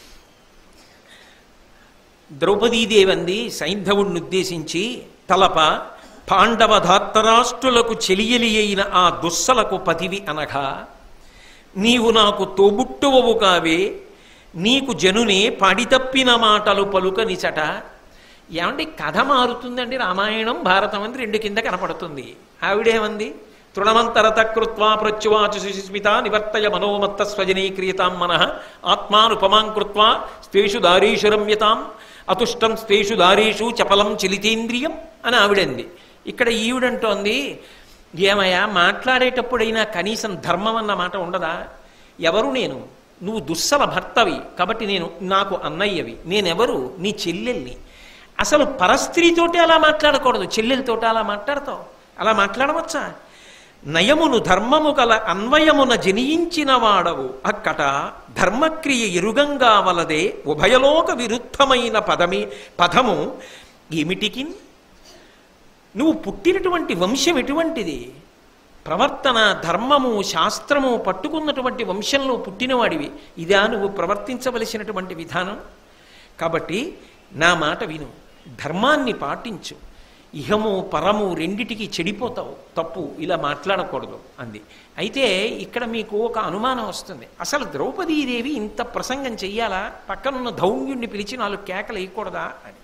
ద్రౌపదీదేవి అంది సైంధవుడిని ఉద్దేశించి తలప పాండవ ధాత్తరాష్ట్రులకు చెలియలి అయిన ఆ దుస్సలకు పతివి అనగా నీవు నాకు తోబుట్టువవు కావే నీకు జనునే పడితప్పిన మాటలు పలుకనిచట ఏమండి కథ మారుతుందండి రామాయణం భారతం అని రెండు కింద కనపడుతుంది ఆవిడేమంది తృణమంతరత కృత్వా ప్రత్యువాచు సుస్మిత నివర్తయ మనోమత్త స్వజనీక్రియతాం మనః ఆత్మానుపమాం కృత్వా స్వేషు దారీషు రమ్యతాం అతుష్టం స్వేషు దారీషు చపలం చలితేంద్రియం అని ఆవిడంది ఇక్కడ ఈవిడంటోంది ఏమయ్యా మాట్లాడేటప్పుడైనా కనీసం ధర్మం అన్న మాట ఉండదా ఎవరు నేను నువ్వు దుస్సల భర్తవి కాబట్టి నేను నాకు అన్నయ్యవి నేనెవరు నీ చెల్లెల్ని అసలు పరస్త్రీతోటి అలా మాట్లాడకూడదు చెల్లెలతోటి అలా మాట్లాడతావు అలా మాట్లాడవచ్చా నయమును ధర్మము గల అన్వయమున జనియించిన వాడవు అక్కట ధర్మక్రియ ఎరుగంగా వలదే ఉభయలోక విరుద్ధమైన పదమి పదము ఏమిటికి నువ్వు పుట్టినటువంటి వంశం ఎటువంటిది ప్రవర్తన ధర్మము శాస్త్రము పట్టుకున్నటువంటి వంశంలో పుట్టినవాడివి ఇదా నువ్వు ప్రవర్తించవలసినటువంటి విధానం కాబట్టి నా మాట విను ధర్మాన్ని పాటించు ఇహము పరము రెండిటికి చెడిపోతావు తప్పు ఇలా మాట్లాడకూడదు అంది అయితే ఇక్కడ మీకు ఒక అనుమానం వస్తుంది అసలు ద్రౌపదీదేవి ఇంత ప్రసంగం చెయ్యాలా పక్కనున్న ధౌమ్యుణ్ణి పిలిచి నాలుగు కేకలు వేయకూడదా అని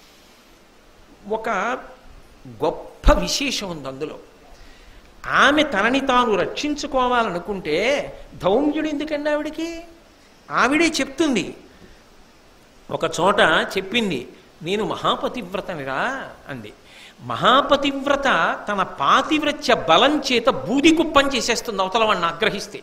ఒక గొప్ప విశేషం ఉంది అందులో ఆమె తనని తాను రక్షించుకోవాలనుకుంటే ధౌమ్యుడు ఎందుకండి ఆవిడికి ఆవిడే చెప్తుంది ఒక చోట చెప్పింది నేను మహాపతివ్రతనిరా అంది మహాపతివ్రత తన పాతివ్రత్య బలం చేత బూది కుప్పం చేసేస్తుంది అవతల వాడిని ఆగ్రహిస్తే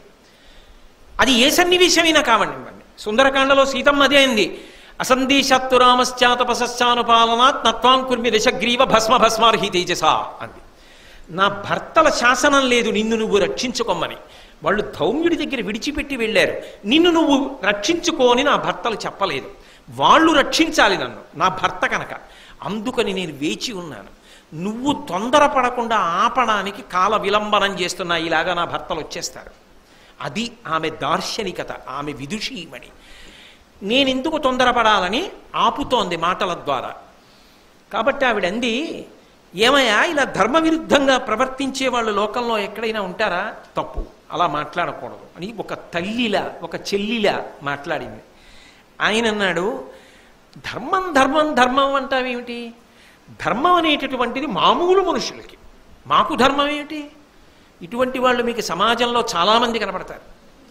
అది ఏ సన్నివేశమైనా కావండి సుందరకాండలో సీతమ్మ అదే అంది అసందేశాత్తు రామశ్చాతపశ్చానుపాలనాత్ నత్వాం కుర్మి దశగ్రీవ భస్మ భస్మార్హి తేజస అంది నా భర్తల శాసనం లేదు నిన్ను నువ్వు రక్షించుకోమని వాళ్ళు ధౌమ్యుడి దగ్గర విడిచిపెట్టి వెళ్ళారు నిన్ను నువ్వు రక్షించుకోని నా భర్తలు చెప్పలేదు వాళ్ళు రక్షించాలి నన్ను నా భర్త కనుక అందుకని నేను వేచి ఉన్నాను నువ్వు తొందరపడకుండా ఆపడానికి కాల విలంబనం చేస్తున్నా ఇలాగా నా భర్తలు వచ్చేస్తారు అది ఆమె దార్శనికత ఆమె విదుషీమణి నేనెందుకు తొందరపడాలని ఆపుతోంది మాటల ద్వారా కాబట్టి ఆవిడంది ఏమయ్యా ఇలా ధర్మ విరుద్ధంగా ప్రవర్తించే వాళ్ళు లోకంలో ఎక్కడైనా ఉంటారా తప్పు అలా మాట్లాడకూడదు అని ఒక తల్లిలా ఒక చెల్లిలా మాట్లాడింది ఆయన అన్నాడు ధర్మం ధర్మం ధర్మం అంటావేమిటి ధర్మం అనేటటువంటిది మామూలు మనుషులకి మాకు ధర్మం ఏమిటి ఇటువంటి వాళ్ళు మీకు సమాజంలో చాలామంది కనపడతారు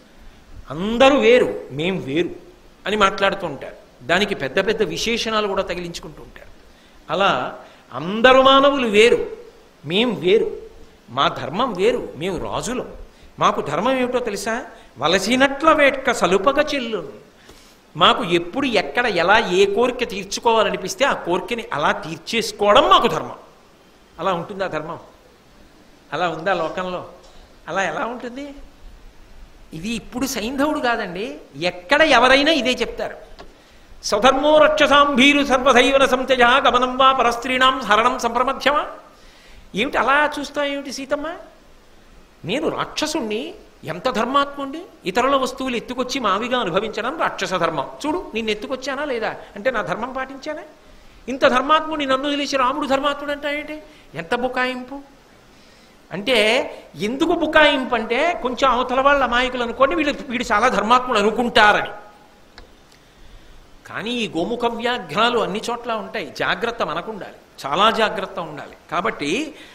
అందరూ వేరు మేం వేరు అని మాట్లాడుతూ ఉంటారు దానికి పెద్ద పెద్ద విశేషణాలు కూడా తగిలించుకుంటూ ఉంటారు అలా అందరు మానవులు వేరు మేం వేరు మా ధర్మం వేరు మేము రాజులం మాకు ధర్మం ఏమిటో తెలుసా వలసినట్ల వేట్క సలుపగ చెల్లును మాకు ఎప్పుడు ఎక్కడ ఎలా ఏ కోరిక తీర్చుకోవాలనిపిస్తే ఆ కోరికని అలా తీర్చేసుకోవడం మాకు ధర్మం అలా ఉంటుందా ధర్మం అలా ఉందా లోకంలో అలా ఎలా ఉంటుంది ఇది ఇప్పుడు సైంధవుడు కాదండి ఎక్కడ ఎవరైనా ఇదే చెప్తారు స్వధర్మో రక్షసాం భీరు సర్వధైవన సంత్యజ గమనం వా పరస్త్రీణాం హరణం సంప్రమధ్యమా ఏమిటి అలా చూస్తా ఏమిటి సీతమ్మ నేను రాక్షసుణ్ణి ఎంత ధర్మాత్ముండి ఇతరుల వస్తువులు ఎత్తుకొచ్చి మావిగా అనుభవించడం రాక్షస ధర్మం చూడు నిన్ను ఎత్తుకొచ్చానా లేదా అంటే నా ధర్మం పాటించానా ఇంత ధర్మాత్ముని నన్ను తెలిసి రాముడు ధర్మాత్ముడు అంటే ఏంటి ఎంత బుకాయింపు అంటే ఎందుకు బుకాయింపు అంటే కొంచెం అవతల వాళ్ళ అమాయకులు అనుకోండి వీళ్ళు వీడు చాలా ధర్మాత్ముడు అనుకుంటారని కానీ ఈ గోముఖ వ్యాఘ్రాలు అన్ని చోట్ల ఉంటాయి జాగ్రత్త మనకు ఉండాలి చాలా జాగ్రత్త ఉండాలి కాబట్టి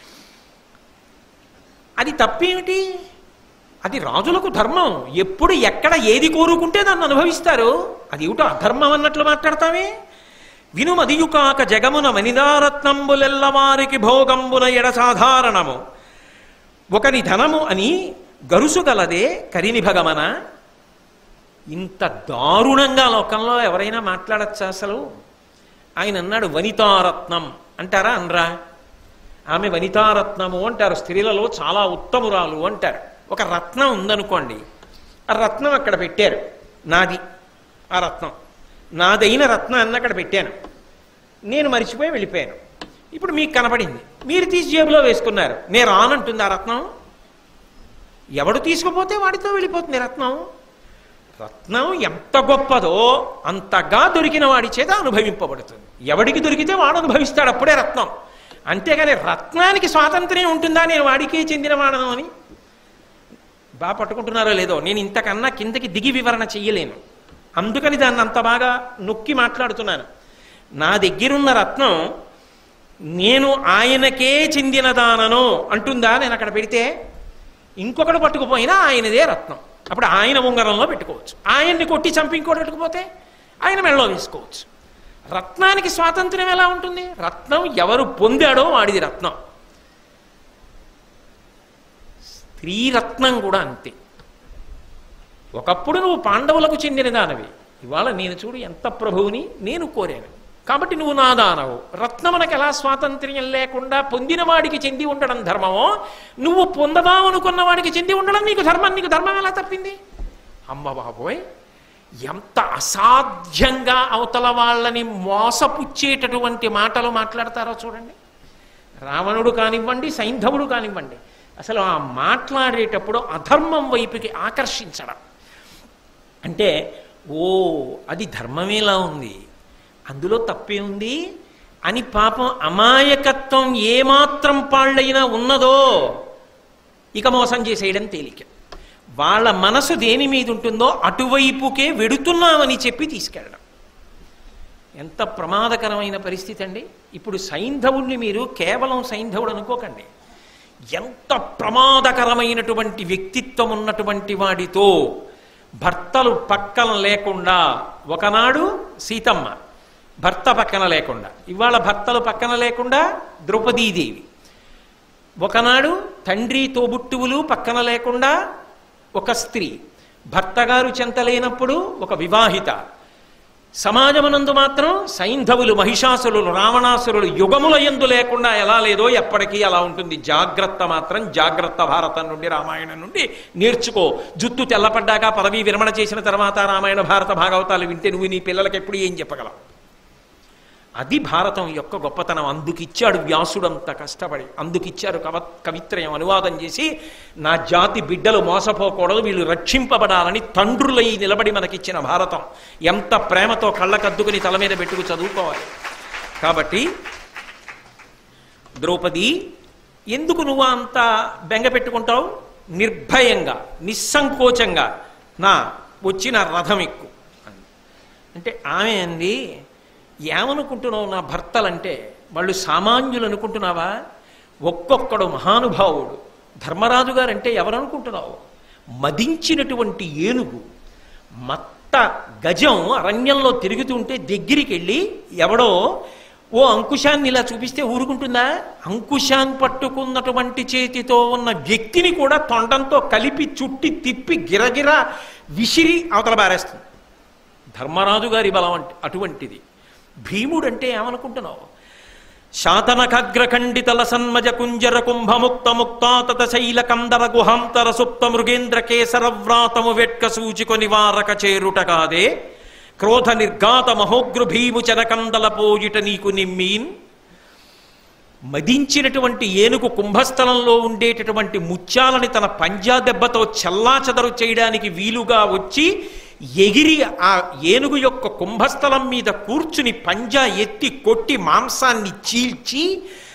అది తప్పేమిటి అది రాజులకు ధర్మం ఎప్పుడు ఎక్కడ ఏది కోరుకుంటే దాన్ని అనుభవిస్తారు అది ఏమిటో అధర్మం అన్నట్లు మాట్లాడతావే వినుమదియుకాక జగమున వనిదారత్నంబులెల్లవారికి భోగంబున ఎడ సాధారణము ఒకని ధనము అని గరుసుగలదే కరినిభగమన ఇంత దారుణంగా లోకంలో ఎవరైనా మాట్లాడచ్చా అసలు ఆయన అన్నాడు వనితారత్నం అంటారా అనరా ఆమె వనితారత్నము అంటారు స్త్రీలలో చాలా ఉత్తమురాలు అంటారు ఒక రత్నం ఉందనుకోండి ఆ రత్నం అక్కడ పెట్టారు నాది ఆ రత్నం నాదైన రత్నాన్ని అక్కడ పెట్టాను నేను మరిచిపోయి వెళ్ళిపోయాను ఇప్పుడు మీకు కనపడింది మీరు తీసి జేబులో వేసుకున్నారు నేను రానంటుంది ఆ రత్నం ఎవడు తీసుకుపోతే వాడితో వెళ్ళిపోతుంది రత్నం రత్నం ఎంత గొప్పదో అంతగా దొరికిన వాడి చేత అనుభవింపబడుతుంది ఎవడికి దొరికితే వాడు అనుభవిస్తాడు అప్పుడే రత్నం అంతేగాని రత్నానికి స్వాతంత్ర్యం ఉంటుందా నేను వాడికే చెందిన వాడను అని బాగా పట్టుకుంటున్నారో లేదో నేను ఇంతకన్నా కిందకి దిగి వివరణ చెయ్యలేను అందుకని దాన్ని అంత బాగా నొక్కి మాట్లాడుతున్నాను నా దగ్గరున్న రత్నం నేను ఆయనకే చెందినదానను అంటుందా నేను అక్కడ పెడితే ఇంకొకడు పట్టుకుపోయినా ఆయనదే రత్నం అప్పుడు ఆయన ఉంగరంలో పెట్టుకోవచ్చు ఆయన్ని కొట్టి చంపి ఇంకోటి పెట్టుకుపోతే ఆయన మెడలో వేసుకోవచ్చు రత్నానికి స్వాతంత్ర్యం ఎలా ఉంటుంది రత్నం ఎవరు పొందాడో వాడిది రత్నం స్త్రీ రత్నం కూడా అంతే ఒకప్పుడు నువ్వు పాండవులకు చెందిన దానవి ఇవాళ నేను చూడు ఎంత ప్రభువుని నేను కోరాను కాబట్టి నువ్వు నా దానవు రత్నమునకు ఎలా స్వాతంత్ర్యం లేకుండా పొందిన వాడికి చెంది ఉండడం ధర్మమో నువ్వు పొందదామనుకున్న వాడికి చెంది ఉండడం నీకు ధర్మం నీకు ధర్మం ఎలా తప్పింది అమ్మ బాబోయ్ ఎంత అసాధ్యంగా అవతల వాళ్ళని మోసపుచ్చేటటువంటి మాటలు మాట్లాడతారో చూడండి రావణుడు కానివ్వండి సైంధవుడు కానివ్వండి అసలు ఆ మాట్లాడేటప్పుడు అధర్మం వైపుకి ఆకర్షించడం అంటే ఓ అది ధర్మమేలా ఉంది అందులో తప్పే ఉంది అని పాపం అమాయకత్వం ఏమాత్రం పాళ్ళైనా ఉన్నదో ఇక మోసం చేసేయడం తేలిక వాళ్ళ మనసు దేని మీద ఉంటుందో అటువైపుకే వెడుతున్నామని చెప్పి తీసుకెళ్ళడం ఎంత ప్రమాదకరమైన పరిస్థితి అండి ఇప్పుడు సైంధవుణ్ణి మీరు కేవలం సైంధవుడు అనుకోకండి ఎంత ప్రమాదకరమైనటువంటి వ్యక్తిత్వం ఉన్నటువంటి వాడితో భర్తలు పక్కన లేకుండా ఒకనాడు సీతమ్మ భర్త పక్కన లేకుండా ఇవాళ భర్తలు పక్కన లేకుండా ద్రౌపదీదేవి ఒకనాడు తండ్రి తోబుట్టువులు పక్కన లేకుండా ఒక స్త్రీ భర్తగారు చెంతలేనప్పుడు ఒక వివాహిత సమాజమునందు మాత్రం సైంధవులు మహిషాసురులు రావణాసురులు యుగముల ఎందు లేకుండా ఎలా లేదో ఎప్పటికీ అలా ఉంటుంది జాగ్రత్త మాత్రం జాగ్రత్త భారతం నుండి రామాయణం నుండి నేర్చుకో జుత్తు తెల్లపడ్డాక పదవీ విరమణ చేసిన తర్వాత రామాయణ భారత భాగవతాలు వింటే నువ్వు నీ పిల్లలకి ఎప్పుడు ఏం చెప్పగలవు అది భారతం యొక్క గొప్పతనం అందుకిచ్చాడు వ్యాసుడు అంత కష్టపడి అందుకిచ్చారు కవ కవిత్రయం అనువాదం చేసి నా జాతి బిడ్డలు మోసపోకూడదు వీళ్ళు రక్షింపబడాలని తండ్రులై నిలబడి మనకిచ్చిన భారతం ఎంత ప్రేమతో కళ్ళకద్దుకుని తల మీద పెట్టుకు చదువుకోవాలి కాబట్టి ద్రౌపది ఎందుకు నువ్వు అంత బెంగ పెట్టుకుంటావు నిర్భయంగా నిస్సంకోచంగా నా వచ్చిన రథం ఎక్కు అంది. అంటే ఆమె అంది ఏమనుకుంటున్నావు నా భర్తలంటే వాళ్ళు సామాన్యులు అనుకుంటున్నావా ఒక్కొక్కడు మహానుభావుడు ధర్మరాజు గారంటే ఎవరు అనుకుంటున్నావు మదించినటువంటి ఏనుగు మత్త గజం అరణ్యంలో తిరుగుతుంటే దగ్గరికి వెళ్ళి ఎవడో ఓ అంకుశాన్ని ఇలా చూపిస్తే ఊరుకుంటుందా అంకుశాన్ని పట్టుకున్నటువంటి చేతితో ఉన్న వ్యక్తిని కూడా తొండంతో కలిపి చుట్టి తిప్పి గిరగిరా విసిరి అవతల బారేస్తుంది ధర్మరాజు గారి బలం అంటే అటువంటిది భీముడంటే ఏమనుకుంటున్నావు శాతనఖగ్రఖండితల సన్మజ కుంజర కుంభముక్త ముక్తాతత శైల కందర గుహాంతర సుప్త మృగేంద్ర కేసర వ్రాతము వెట్క సూచిక నివారక చేరుట కాదే క్రోధ నిర్గాత మహోగ్రు భీము చరకందల పోయిట నీకు నిమ్మీన్ మదించినటువంటి ఏనుగు కుంభస్థలంలో ఉండేటటువంటి ముత్యాలని తన పంజా దెబ్బతో చెల్లాచెదరు చేయడానికి వీలుగా వచ్చి ఎగిరి ఆ ఏనుగు యొక్క కుంభస్థలం మీద కూర్చుని పంజా ఎత్తి కొట్టి మాంసాన్ని చీల్చి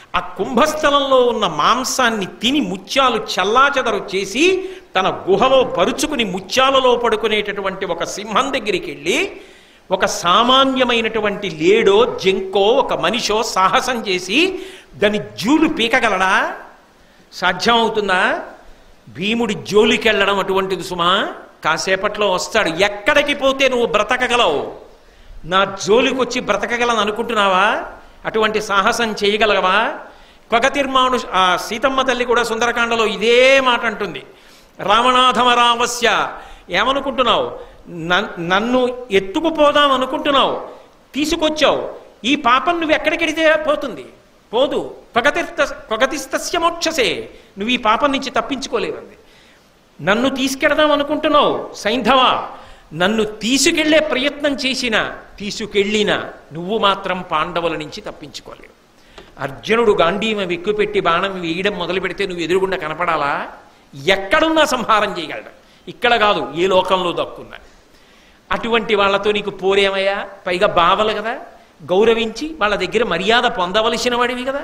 ఆ కుంభస్థలంలో ఉన్న మాంసాన్ని తిని ముత్యాలు చల్లాచెదరు చేసి తన గుహలో పరుచుకుని ముత్యాలలో పడుకునేటటువంటి ఒక సింహం దగ్గరికి వెళ్ళి ఒక సామాన్యమైనటువంటి లేడో జంకో ఒక మనిషో సాహసం చేసి దాని జూలు పీకగలడా సాధ్యం అవుతుందా భీముడి జోలికి వెళ్ళడం అటువంటిది సుమా కాసేపట్లో వస్తాడు ఎక్కడికి పోతే నువ్వు బ్రతకగలవు నా జోలికి వచ్చి బ్రతకగలను అనుకుంటున్నావా అటువంటి సాహసం చేయగలవా కొగతిర్మాను ఆ సీతమ్మ తల్లి కూడా సుందరకాండలో ఇదే మాట అంటుంది రావణాధమరావస్య ఏమనుకుంటున్నావు నన్- నన్ను ఎత్తుకుపోదాం అనుకుంటున్నావు తీసుకొచ్చావు ఈ పాపం నువ్వు ఎక్కడికెడితే పోతుంది పోదు కొగతిర్త కొగతిస్తస్య మోక్షసే నువ్వు ఈ పాపం నుంచి తప్పించుకోలేవంది నన్ను తీసుకెడదాం అనుకుంటున్నావు సైంధవ నన్ను తీసుకెళ్లే ప్రయత్నం చేసినా తీసుకెళ్ళినా నువ్వు మాత్రం పాండవుల నుంచి తప్పించుకోలేవు అర్జునుడు గాంధీమ వెక్కుపెట్టి బాణం వేయడం మొదలు పెడితే నువ్వు ఎదురుగుండా కనపడాలా ఎక్కడున్నా సంహారం చేయగలడు ఇక్కడ కాదు ఏ లోకంలో దక్కున్నా అటువంటి వాళ్ళతో నీకు పోరేమయ్యా పైగా బావలు కదా గౌరవించి వాళ్ళ దగ్గర మర్యాద పొందవలసిన వాడివి కదా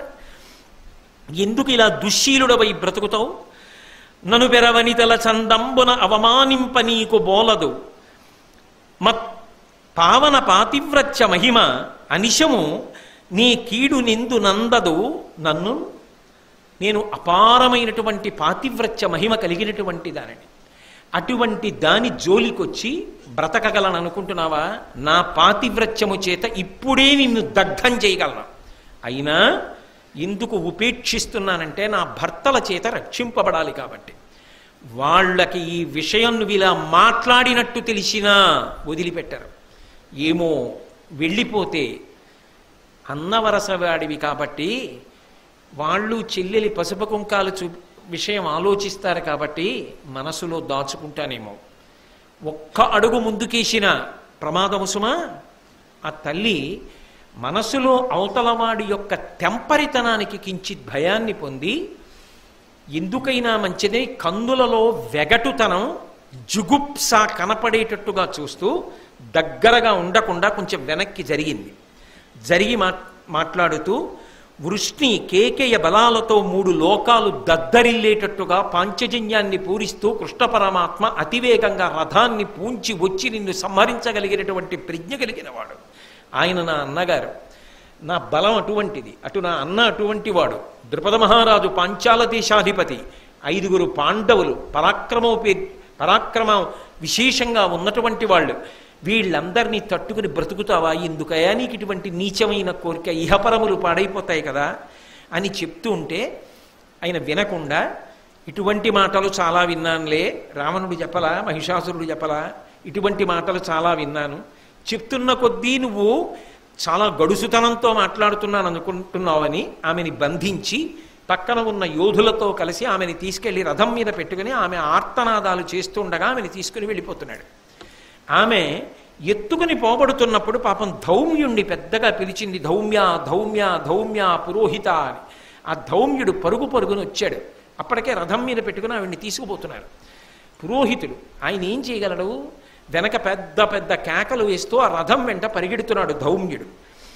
ఎందుకు ఇలా దుశ్శీలుడవై బ్రతుకుతావు నను పెరవనితల చందంబున అవమానింప నీకు బోలదు మత్ పావన పాతివ్రత్య మహిమ అనిశము నీ కీడు నిందు నందదు నన్ను నేను అపారమైనటువంటి పాతివ్రత్య మహిమ కలిగినటువంటి దానిని అటువంటి దాని జోలికొచ్చి బ్రతకగలను అనుకుంటున్నావా నా పాతివ్రత్యము చేత ఇప్పుడే నిన్ను దగ్ధం చేయగలను అయినా ఎందుకు ఉపేక్షిస్తున్నానంటే నా భర్తల చేత రక్షింపబడాలి కాబట్టి వాళ్ళకి ఈ విషయం నువ్వు ఇలా మాట్లాడినట్టు తెలిసినా వదిలిపెట్టరు ఏమో వెళ్ళిపోతే అన్నవరసవాడివి కాబట్టి వాళ్ళు చెల్లెలి పసుపు కుంకాలు చూ విషయం ఆలోచిస్తారు కాబట్టి మనసులో దాచుకుంటానేమో ఒక్క అడుగు ముందుకేసిన ప్రమాదము సుమా ఆ తల్లి మనసులో అవతలవాడి యొక్క తెంపరితనానికి కించిత్ భయాన్ని పొంది ఎందుకైనా మంచిదే కందులలో వెగటుతనం జుగుప్స కనపడేటట్టుగా చూస్తూ దగ్గరగా ఉండకుండా కొంచెం వెనక్కి జరిగింది జరిగి మా మాట్లాడుతూ వృష్ణి కేకేయ బలాలతో మూడు లోకాలు దద్దరిల్లేటట్టుగా పాంచజన్యాన్ని పూరిస్తూ కృష్ణ పరమాత్మ అతివేగంగా రథాన్ని పూంచి వచ్చి నిన్ను సంహరించగలిగినటువంటి ప్రజ్ఞ కలిగినవాడు ఆయన నా అన్నగారు నా బలం అటువంటిది అటు నా అన్న అటువంటి వాడు ద్రుపద మహారాజు పాంచాల దేశాధిపతి ఐదుగురు పాండవులు పరాక్రమోపే పరాక్రమం విశేషంగా ఉన్నటువంటి వాళ్ళు వీళ్ళందరినీ తట్టుకుని బ్రతుకుతావా ఎందుకయా నీకు ఇటువంటి నీచమైన కోరిక ఇహపరములు పాడైపోతాయి కదా అని చెప్తూ ఉంటే ఆయన వినకుండా ఇటువంటి మాటలు చాలా విన్నానులే రావణుడు చెప్పలా మహిషాసురుడు చెప్పలా ఇటువంటి మాటలు చాలా విన్నాను చెప్తున్న కొద్దీ నువ్వు చాలా గడుసుతనంతో మాట్లాడుతున్నాను అనుకుంటున్నావని ఆమెని బంధించి పక్కన ఉన్న యోధులతో కలిసి ఆమెని తీసుకెళ్లి రథం మీద పెట్టుకుని ఆమె ఆర్తనాదాలు చేస్తుండగా ఆమెని తీసుకుని వెళ్ళిపోతున్నాడు ఆమె ఎత్తుకుని పోబడుతున్నప్పుడు పాపం ధౌమ్యుణ్ణి పెద్దగా పిలిచింది ధౌమ్య ధౌమ్య ధౌమ్య పురోహిత అని ఆ ధౌమ్యుడు పరుగు పరుగుని వచ్చాడు అప్పటికే రథం మీద పెట్టుకుని ఆవిడ్ని తీసుకుపోతున్నారు పురోహితుడు ఆయన ఏం చేయగలడు వెనక పెద్ద పెద్ద కేకలు వేస్తూ ఆ రథం వెంట పరిగెడుతున్నాడు ధౌమ్యుడు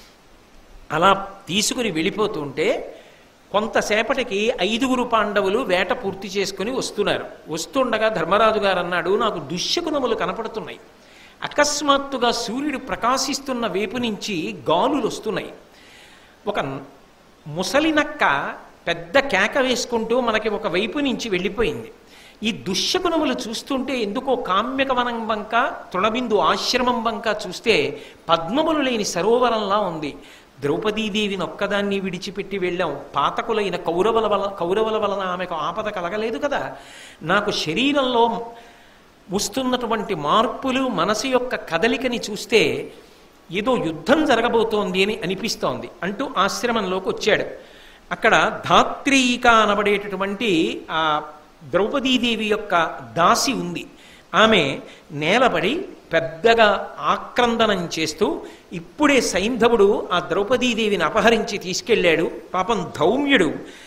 అలా తీసుకుని వెళ్ళిపోతుంటే కొంతసేపటికి ఐదుగురు పాండవులు వేట పూర్తి చేసుకుని వస్తున్నారు వస్తుండగా ధర్మరాజు గారు అన్నాడు నాకు దుశ్శకునములు కనపడుతున్నాయి అకస్మాత్తుగా సూర్యుడు ప్రకాశిస్తున్న వైపు నుంచి గాలులు వస్తున్నాయి ఒక ముసలి నక్క పెద్ద కేక వేసుకుంటూ మనకి ఒక వైపు నుంచి వెళ్ళిపోయింది ఈ దుశ్శకునములు చూస్తుంటే ఎందుకో కామ్యకవనం వంక తృణబిందు ఆశ్రమం వంక చూస్తే పద్మములు లేని సరోవరంలా ఉంది ద్రౌపదీదేవిని ఒక్కదాన్ని విడిచిపెట్టి వెళ్ళాం పాతకులైన కౌరవుల వల కౌరవుల వలన ఆమెకు ఆపద కలగలేదు కదా నాకు శరీరంలో వస్తున్నటువంటి మార్పులు మనసు యొక్క కదలికని చూస్తే ఏదో యుద్ధం జరగబోతోంది అని అనిపిస్తోంది అంటూ ఆశ్రమంలోకి వచ్చాడు అక్కడ ధాత్రీక అనబడేటటువంటి ఆ ద్రౌపదీదేవి యొక్క దాసి ఉంది ఆమె నేలబడి పెద్దగా ఆక్రందనం చేస్తూ ఇప్పుడే సైంధవుడు ఆ ద్రౌపదీదేవిని అపహరించి తీసుకెళ్ళాడు పాపం ధౌమ్యుడు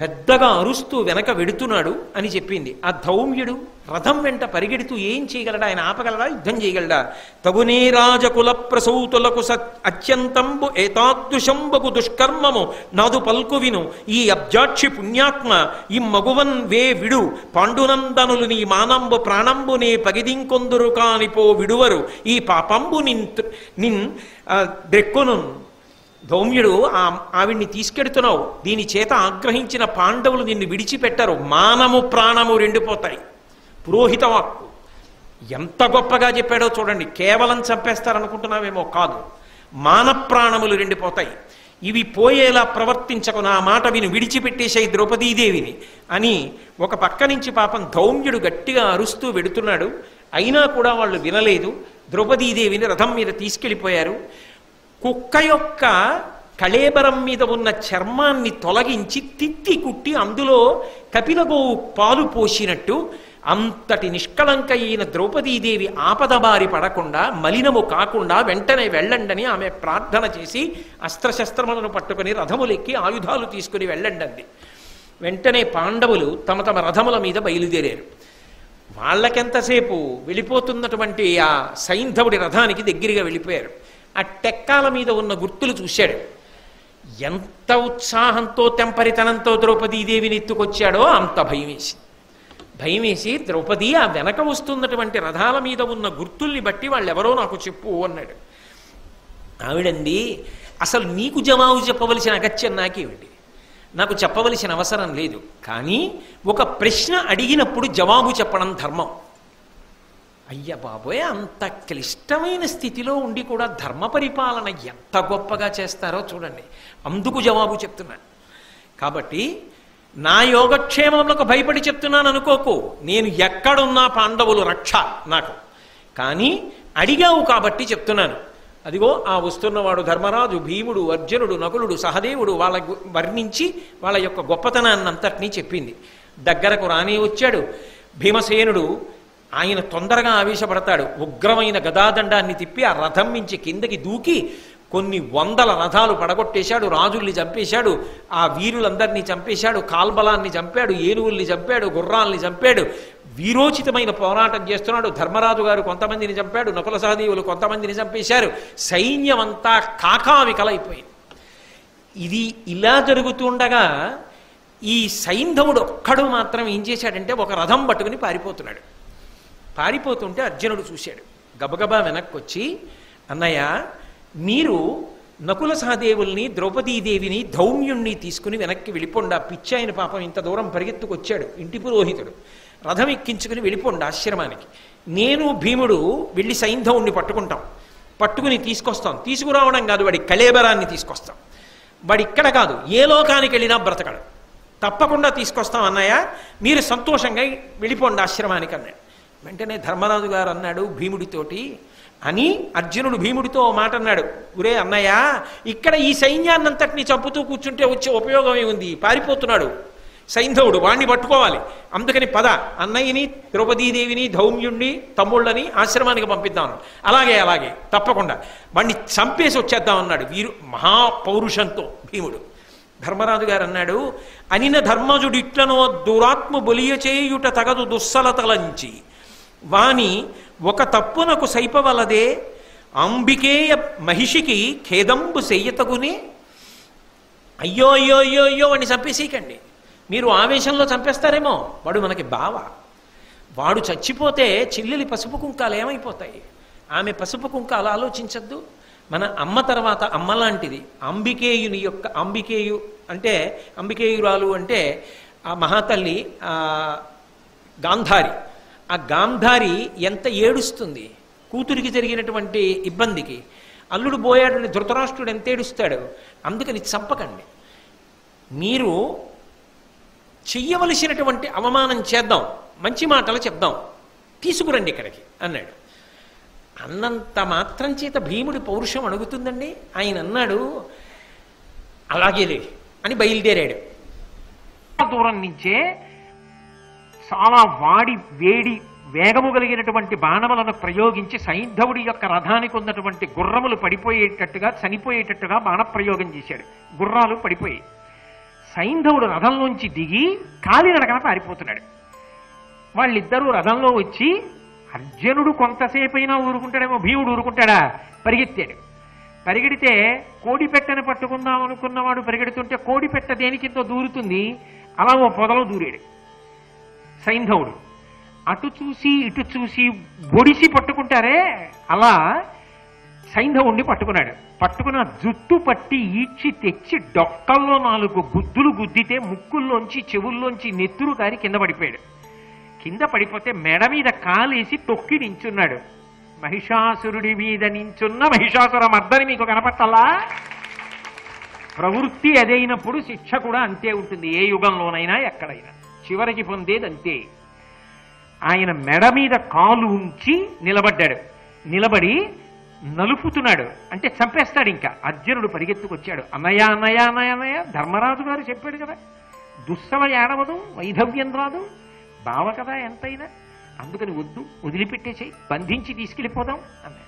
పెద్దగా అరుస్తూ వెనక వెడుతున్నాడు అని చెప్పింది ఆ ధౌమ్యుడు రథం వెంట పరిగెడుతూ ఏం చేయగలడా ఆయన ఆపగలడా యుద్ధం చేయగలడా తగునే రాజకుల ప్రసూతులకు స అత్యంతంబు ఏతాదృశంబకు దుష్కర్మము నాదు పల్కు విను ఈ అబ్జాక్షి పుణ్యాత్మ ఈ మగువన్ వే విడు పాండునందనులు నీ మానంబు ప్రాణంబు నే పగిదింకొందురు కానిపో విడువరు ఈ పాపంబు నిన్ నిన్ ఆ, ద్రెక్కును ధౌమ్యుడు ఆ ఆవిడ్ని తీసుకెడుతున్నావు దీని చేత ఆగ్రహించిన పాండవులు నిన్ను విడిచిపెట్టరు మానము ప్రాణము రెండిపోతాయి పురోహిత వాక్కు ఎంత గొప్పగా చెప్పాడో చూడండి కేవలం చంపేస్తారనుకుంటున్నావేమో కాదు మాన ప్రాణములు రెండిపోతాయి ఇవి పోయేలా ప్రవర్తించకు నా మాట విని విడిచిపెట్టేశాయి ద్రౌపదీదేవిని అని ఒక పక్క నుంచి పాపం ధౌమ్యుడు గట్టిగా అరుస్తూ వెడుతున్నాడు అయినా కూడా వాళ్ళు వినలేదు ద్రౌపదీదేవిని రథం మీద తీసుకెళ్ళిపోయారు కుక్క యొక్క కళేబరం మీద ఉన్న చర్మాన్ని తొలగించి తిత్తి కుట్టి అందులో కపిలగోవు పాలు పోసినట్టు అంతటి నిష్కళంక అయిన ద్రౌపదీదేవి ఆపద బారి పడకుండా మలినము కాకుండా వెంటనే వెళ్ళండని ఆమె ప్రార్థన చేసి అస్త్రశస్త్రములను పట్టుకుని రథములెక్కి ఆయుధాలు తీసుకుని వెళ్ళండి అంది వెంటనే పాండవులు తమ తమ రథముల మీద బయలుదేరారు వాళ్ళకెంతసేపు వెళ్ళిపోతున్నటువంటి ఆ సైంధవుడి రథానికి దగ్గరగా వెళ్ళిపోయారు ఆ టెక్కాల మీద ఉన్న గుర్తులు చూశాడు ఎంత ఉత్సాహంతో తెంపరితనంతో ద్రౌపదీదేవిని ఎత్తుకొచ్చాడో అంత భయం వేసి భయం వేసి ద్రౌపది ఆ వెనక వస్తున్నటువంటి రథాల మీద ఉన్న గుర్తుల్ని బట్టి వాళ్ళెవరో నాకు చెప్పు అన్నాడు ఆవిడంది అసలు నీకు జవాబు చెప్పవలసిన అగత్యం నాకేమిటి నాకు చెప్పవలసిన అవసరం లేదు కానీ ఒక ప్రశ్న అడిగినప్పుడు జవాబు చెప్పడం ధర్మం అయ్య బాబోయ్ అంత క్లిష్టమైన స్థితిలో ఉండి కూడా ధర్మ పరిపాలన ఎంత గొప్పగా చేస్తారో చూడండి అందుకు జవాబు చెప్తున్నాను కాబట్టి నా యోగక్షేమములకు భయపడి చెప్తున్నాను అనుకోకు నేను ఎక్కడున్నా పాండవులు రక్ష నాకు కానీ అడిగావు కాబట్టి చెప్తున్నాను అదిగో ఆ వస్తున్నవాడు ధర్మరాజు భీముడు అర్జునుడు నకులుడు సహదేవుడు వాళ్ళ గు- వర్ణించి వాళ్ళ యొక్క గొప్పతనాన్ని అంతటినీ చెప్పింది దగ్గరకు రానే వచ్చాడు భీమసేనుడు ఆయన తొందరగా ఆవేశపడతాడు ఉగ్రమైన గదాదండాన్ని తిప్పి ఆ రథం మించి కిందకి దూకి కొన్ని వందల రథాలు పడగొట్టేశాడు రాజుల్ని చంపేశాడు ఆ వీరులందరినీ చంపేశాడు కాల్బలాన్ని చంపాడు ఏనుగుల్ని చంపాడు గుర్రాల్ని చంపాడు వీరోచితమైన పోరాటం చేస్తున్నాడు ధర్మరాజు గారు కొంతమందిని చంపాడు నకుల సహదేవులు కొంతమందిని చంపేశారు సైన్యం అంతా కాకావికలైపోయింది ఇది ఇలా జరుగుతుండగా ఈ సైంధవుడు ఒక్కడు మాత్రం ఏం చేశాడంటే ఒక రథం పట్టుకుని పారిపోతున్నాడు పారిపోతుంటే అర్జునుడు చూశాడు గబగబా వెనక్కి వచ్చి అన్నయ్య మీరు నకుల సహదేవుల్ని ద్రౌపదీదేవిని ధౌమ్యుణ్ణి తీసుకుని వెనక్కి వెళ్ళిపోండా పిచ్చాయన పాపం ఇంత దూరం పరిగెత్తుకొచ్చాడు ఇంటి పురోహితుడు రథం ఎక్కించుకుని వెళ్ళిపోండి ఆశ్రమానికి నేను భీముడు వెళ్ళి సైంధవుణ్ణి పట్టుకుంటాం పట్టుకుని తీసుకొస్తాం తీసుకురావడం కాదు వాడి కళేబరాన్ని తీసుకొస్తాం వాడు ఇక్కడ కాదు ఏ లోకానికి వెళ్ళినా బ్రతకడు తప్పకుండా తీసుకొస్తాం అన్నయ్య మీరు సంతోషంగా వెళ్ళిపోండి ఆశ్రమానికి అన్నాడు వెంటనే ధర్మరాజు గారు అన్నాడు భీముడితోటి అని అర్జునుడు భీముడితో ఓ మాట అన్నాడు ఒరే అన్నయ్య ఇక్కడ ఈ సైన్యాన్నంతటిని చంపుతూ కూర్చుంటే వచ్చే ఉపయోగం ఏముంది పారిపోతున్నాడు సైంధవుడు వాణ్ణి పట్టుకోవాలి అందుకని పద అన్నయ్యని ద్రౌపదీదేవిని ధౌమ్యుణ్ణి తమ్ముళ్ళని ఆశ్రమానికి పంపిద్దాం అలాగే అలాగే తప్పకుండా వాణ్ణి చంపేసి వచ్చేద్దాం అన్నాడు వీరు మహాపౌరుషంతో భీముడు ధర్మరాజు గారు అన్నాడు అనిన ధర్మజుడు ఇట్లను దురాత్మ బొలియ చేయుట తగదు దుస్సలతలంచి వాని ఒక తప్పునకు సైపవలదే అంబికేయ మహిషికి ఖేదంబు చెయ్యతగునే అయ్యో అయ్యో అయ్యో అయ్యో వాడిని చంపేసేయకండి మీరు ఆవేశంలో చంపేస్తారేమో వాడు మనకి బావ వాడు చచ్చిపోతే చెల్లెలి పసుపు కుంకాలు ఏమైపోతాయి ఆమె పసుపు కుంకాలు ఆలోచించద్దు మన అమ్మ తర్వాత అమ్మ లాంటిది అంబికేయుని యొక్క అంబికేయు అంటే అంబికేయురాలు అంటే ఆ మహాతల్లి ఆ గాంధారి ఆ గాంధారి ఎంత ఏడుస్తుంది కూతురికి జరిగినటువంటి ఇబ్బందికి అల్లుడు పోయాడని ధృతరాష్ట్రుడు ఎంత ఏడుస్తాడు అందుకని చంపకండి మీరు చెయ్యవలసినటువంటి అవమానం చేద్దాం మంచి మాటలు చెప్దాం తీసుకురండి ఇక్కడికి అన్నాడు అన్నంత మాత్రం చేత భీముడి పౌరుషం అడుగుతుందండి ఆయన అన్నాడు అలాగేలే అని బయలుదేరాడు దూరం నుంచే చాలా వాడి వేడి వేగము కలిగినటువంటి బాణములను ప్రయోగించి సైంధవుడి యొక్క రథానికి ఉన్నటువంటి గుర్రములు పడిపోయేటట్టుగా చనిపోయేటట్టుగా బాణప్రయోగం చేశాడు గుర్రాలు పడిపోయాయి సైంధవుడు రథంలోంచి దిగి కాలినడకన పారిపోతున్నాడు వాళ్ళిద్దరూ రథంలో వచ్చి అర్జునుడు కొంతసేపైనా ఊరుకుంటాడేమో భీముడు ఊరుకుంటాడా పరిగెత్తాడు పరిగెడితే కోడి పెట్టని పట్టుకుందాం అనుకున్నవాడు పరిగెడుతుంటే కోడి పెట్ట దేనికింతో దూరుతుంది అలా ఓ పొదలో దూరాడు సైంధవుడు అటు చూసి ఇటు చూసి ఒడిసి పట్టుకుంటారే అలా సైంధవుణ్ణి పట్టుకున్నాడు పట్టుకున్న జుట్టు పట్టి ఈడ్చి తెచ్చి డొక్కల్లో నాలుగు గుద్దులు గుద్దితే ముక్కుల్లోంచి చెవుల్లోంచి నెత్తురు కారి కింద పడిపోయాడు కింద పడిపోతే మెడ మీద కాలేసి తొక్కి నించున్నాడు మహిషాసురుడి మీద నించున్న మహిషాసుర మర్దని మీకు కనపట్టాలా ప్రవృత్తి అదైనప్పుడు శిక్ష కూడా అంతే ఉంటుంది ఏ యుగంలోనైనా ఎక్కడైనా చివరికి పొందేది అంతే ఆయన మెడ మీద కాలు ఉంచి నిలబడ్డాడు నిలబడి నలుపుతున్నాడు అంటే చంపేస్తాడు ఇంకా అర్జునుడు పరిగెత్తుకొచ్చాడు అన్నయ్య అన్నయ్య అన్నయ్య అన్నయ్య ధర్మరాజు గారు చెప్పాడు కదా దుస్సవ ఏడవదు వైధవ్యం రాదు బావ కదా ఎంతైనా అందుకని వద్దు వదిలిపెట్టేసేయి బంధించి తీసుకెళ్ళిపోదాం అన్నాడు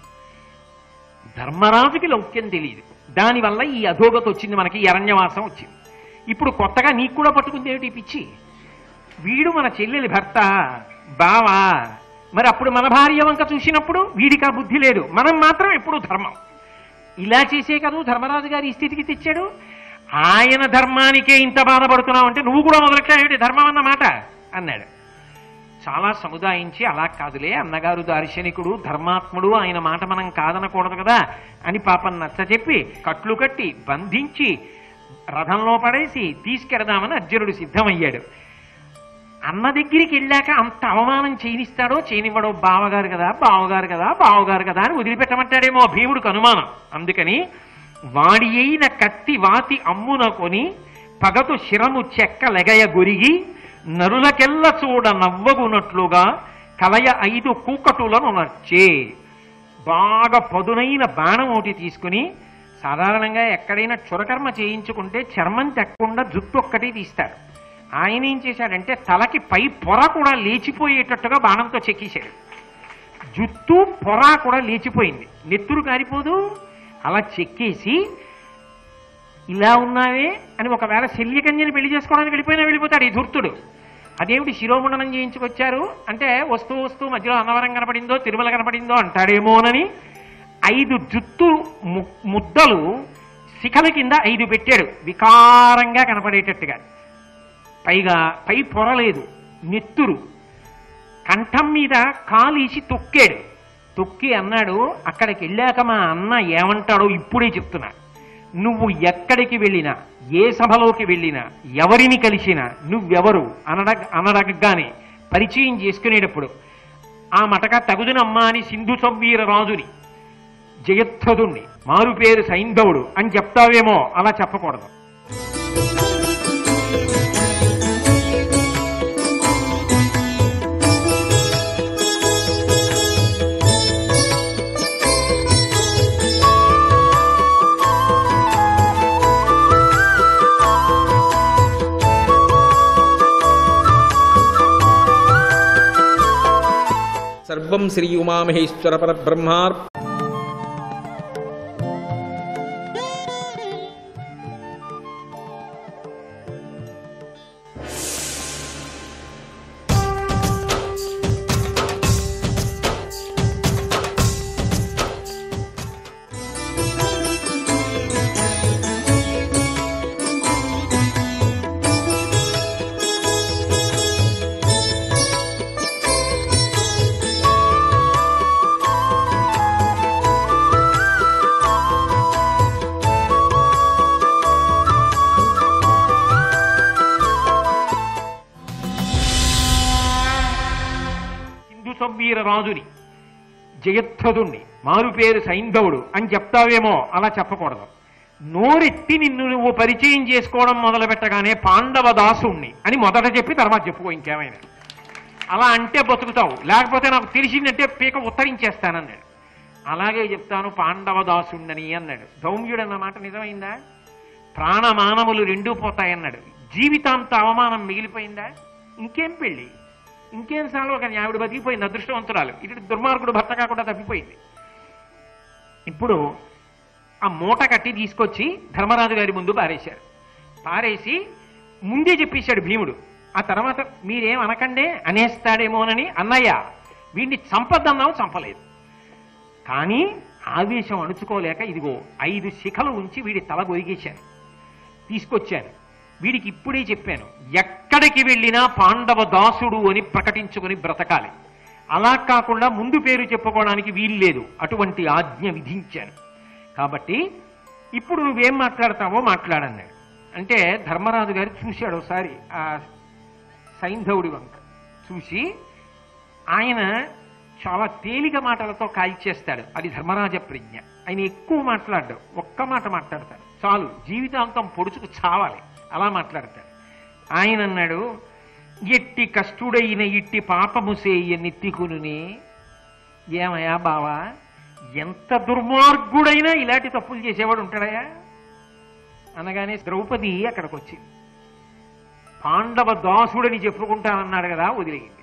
ధర్మరాజుకి లౌక్యం తెలియదు దానివల్ల ఈ అధోగతి వచ్చింది మనకి ఈ అరణ్యవాసం వచ్చింది ఇప్పుడు కొత్తగా నీకు కూడా పట్టుకుంది ఏమిటి ఈ పిచ్చి వీడు మన చెల్లెలి భర్త బావా మరి అప్పుడు మన భార్య వంక చూసినప్పుడు వీడికి ఆ బుద్ధి లేదు మనం మాత్రం ఎప్పుడు ధర్మం ఇలా చేసే కదూ ధర్మరాజు గారి ఈ స్థితికి తెచ్చాడు ఆయన ధర్మానికే ఇంత బాధపడుతున్నావు అంటే నువ్వు కూడా మొదలెట్టావు ధర్మం అన్న మాట అన్నాడు చాలా సముదాయించి అలా కాదులే అన్నగారు దార్శనికుడు ధర్మాత్ముడు ఆయన మాట మనం కాదనకూడదు కదా అని పాపం నచ్చ చెప్పి కట్లు కట్టి బంధించి రథంలో పడేసి తీసుకెడదామని అర్జునుడు సిద్ధమయ్యాడు అన్న దగ్గరికి వెళ్ళాక అంత అవమానం చేయనిస్తాడో చేయనివ్వడో బావగారు కదా బావగారు కదా బావగారు కదా అని వదిలిపెట్టమంటాడేమో భీముడికి అనుమానం అందుకని వాడి అయిన కత్తి వాతి అమ్మున కొని పగతు శిరము చెక్క లెగయ గొరిగి నరులకెల్ల చూడ నవ్వగునట్లుగా కలయ ఐదు కూకటులను నచ్చే బాగా పదునైన బాణం ఒకటి తీసుకుని సాధారణంగా ఎక్కడైనా చురకర్మ చేయించుకుంటే చర్మం తెక్కకుండా జుట్టు ఒక్కటి తీస్తారు ఆయన ఏం చేశాడంటే తలకి పై పొర కూడా లేచిపోయేటట్టుగా బాణంతో చెక్కేశాడు జుట్టు పొర కూడా లేచిపోయింది నెత్తురు కారిపోదు అలా చెక్కేసి ఇలా ఉన్నావే అని ఒకవేళ శల్యకన్యని పెళ్లి చేసుకోవడానికి వెళ్ళిపోయినా వెళ్ళిపోతాడు ఈ ధూర్తుడు అదేమిటి శిరోముండనం చేయించుకొచ్చారు అంటే వస్తూ వస్తూ మధ్యలో అన్నవరం కనపడిందో తిరుమల కనపడిందో అంటాడేమోనని ఐదు జుత్తు ము- ముద్దలు శిఖల కింద ఐదు పెట్టాడు వికారంగా కనపడేటట్టుగా పైగా పై పొరలేదు నెత్తురు కంఠం మీద కాలీసి తొక్కాడు తొక్కి అన్నాడు అక్కడికి వెళ్ళాక మా అన్న ఏమంటాడో ఇప్పుడే చెప్తున్నా నువ్వు ఎక్కడికి వెళ్ళినా ఏ సభలోకి వెళ్ళినా ఎవరిని కలిసినా నువ్వెవరు అనడ అనడగానే పరిచయం చేసుకునేటప్పుడు ఆ మటక తగుదునమ్మా అని సింధు సంవీర రాజుని జయధ్వదుణ్ణి మారు పేరు సైంధవుడు అని చెప్తావేమో అలా చెప్పకూడదు సర్వం శ్రీ ఉమామహేశ్వర పరబ్రహ్మార్ సింధు సంవీర రాజుని జయధ్వదుణ్ణి మారు పేరు సైంధవుడు అని చెప్తావేమో అలా చెప్పకూడదు నోరెత్తి నిన్ను నువ్వు పరిచయం చేసుకోవడం మొదలు పెట్టగానే పాండవ దాసుణ్ణి అని మొదట చెప్పి తర్వాత చెప్పుకో ఇంకేమైనా అలా అంటే బతుకుతావు లేకపోతే నాకు తెలిసిందంటే పీక ఉత్తరించేస్తానన్నాడు అలాగే చెప్తాను పాండవ దాసుండని అన్నాడు ధౌమ్యుడు అన్న మాట నిజమైందా ప్రాణమానములు రెండూ పోతాయన్నాడు జీవితాంత అవమానం మిగిలిపోయిందా ఇంకేం పెళ్ళి ఇంకేం సార్లు ఒక ఆవిడ బతికిపోయింది అదృష్టవంతురాలు ఇటు దుర్మార్గుడు భర్త కాకుండా తప్పిపోయింది ఇప్పుడు ఆ మూట కట్టి తీసుకొచ్చి ధర్మరాజు గారి ముందు పారేశారు పారేసి ముందే చెప్పేశాడు భీముడు ఆ తర్వాత మీరేం అనకండే అనేస్తాడేమోనని అన్నయ్య వీడిని చంపద్దన్నాం చంపలేదు కానీ ఆవేశం అణుచుకోలేక ఇదిగో ఐదు శిఖలు ఉంచి వీడి తల గొరిగేశాను తీసుకొచ్చాను వీడికి ఇప్పుడే చెప్పాను ఎక్కడికి వెళ్ళినా పాండవ దాసుడు అని ప్రకటించుకొని బ్రతకాలి అలా కాకుండా ముందు పేరు చెప్పుకోవడానికి వీలు లేదు అటువంటి ఆజ్ఞ విధించాను కాబట్టి ఇప్పుడు నువ్వేం మాట్లాడతావో మాట్లాడన్నాడు అంటే ధర్మరాజు గారు చూశాడు ఒకసారి ఆ సైంధవుడి వంక చూసి ఆయన చాలా తేలిక మాటలతో కాల్చేస్తాడు అది ధర్మరాజ ప్రజ్ఞ ఆయన ఎక్కువ మాట్లాడ్డు ఒక్క మాట మాట్లాడతాడు చాలు జీవితాంతం పొడుచుకు చావాలి అలా మాట్లాడతాడు ఆయన అన్నాడు ఎట్టి కష్టుడైన ఇట్టి పాపము సేయ నెత్తికునునే ఏమయ్యా బావా ఎంత దుర్మార్గుడైనా ఇలాంటి తప్పులు చేసేవాడు ఉంటాడయా అనగానే ద్రౌపది అక్కడికి వచ్చింది పాండవ దాసుడని చెప్పుకుంటానన్నాడు కదా వదిలేయండి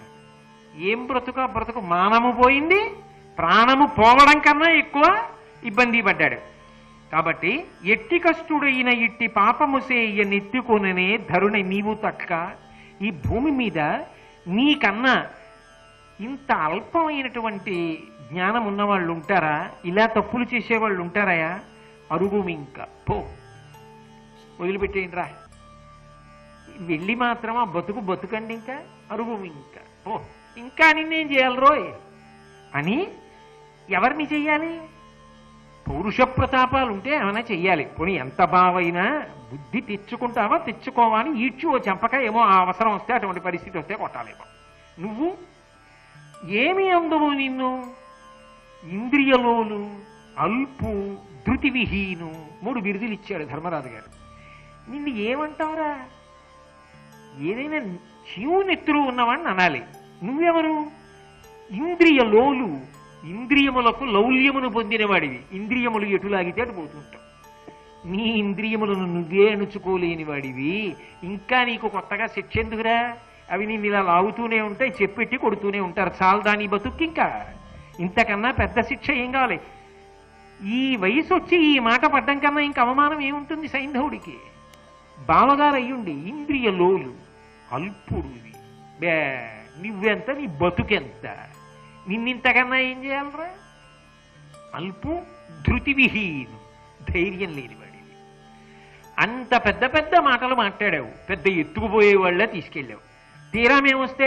ఏం బ్రతుక బ్రతుకు మానము పోయింది ప్రాణము పోవడం కన్నా ఎక్కువ ఇబ్బంది పడ్డాడు కాబట్టి ఎట్టి కష్టుడైన ఇట్టి పాపము సేయ నెత్తుకొననే ధరుని నీవు తక్క ఈ భూమి మీద నీకన్నా ఇంత అల్పమైనటువంటి జ్ఞానం ఉన్నవాళ్ళు ఉంటారా ఇలా తప్పులు చేసేవాళ్ళు ఉంటారాయా అరుగు ఇంకా పో వదిలిపెట్టేయండి రా వెళ్ళి మాత్రం ఆ బతుకు బతుకండి ఇంకా అరుగు ఇంకా పో ఇంకా నిన్నేం చేయాలి రోయ్ అని ఎవరిని చెయ్యాలి పౌరుష ప్రతాపాలు ఉంటే ఏమైనా చెయ్యాలి పోనీ ఎంత బావైనా బుద్ధి తెచ్చుకుంటావా తెచ్చుకోవా అని ఈడ్చి ఓ చంపక ఏమో ఆ అవసరం వస్తే అటువంటి పరిస్థితి వస్తే కొట్టాలేమో నువ్వు ఏమి అందువు నిన్ను ఇంద్రియలోలు అల్పు ధృతి విహీను మూడు బిరుదులు ఇచ్చాడు ధర్మరాజు గారు నిన్ను ఏమంటావురా ఏదైనా చీవు నెత్తురు ఉన్నవాడిని అనాలి నువ్వెవరు ఇంద్రియ లోలు ఇంద్రియములకు లౌల్యమును పొందినవాడివి ఇంద్రియములు ఎటు లాగితే అటు పోతుంటావు నీ ఇంద్రియములను నువ్వే అణుచుకోలేని వాడివి ఇంకా నీకు కొత్తగా శిక్ష ఎందుకురా అవి నేను ఇలా లాగుతూనే ఉంటాయి చెప్పెట్టి కొడుతూనే ఉంటారు చాలు దాని బతుక్కి ఇంకా ఇంతకన్నా పెద్ద శిక్ష ఏం కావాలి ఈ వయసు వచ్చి ఈ మాట పడ్డం కన్నా ఇంక అవమానం ఏముంటుంది సైంధవుడికి బావగారు అయ్యుండి ఇంద్రియ లోలు అల్పుడువి బే నువ్వెంత నీ బతుకెంత నిన్నింతకన్నా ఏం చేయాలరా అల్పు ధృతి విహీను ధైర్యం లేనివాడివి అంత పెద్ద పెద్ద మాటలు మాట్లాడావు పెద్ద ఎత్తుకుపోయే వాళ్ళ తీసుకెళ్ళావు తీరా మేమొస్తే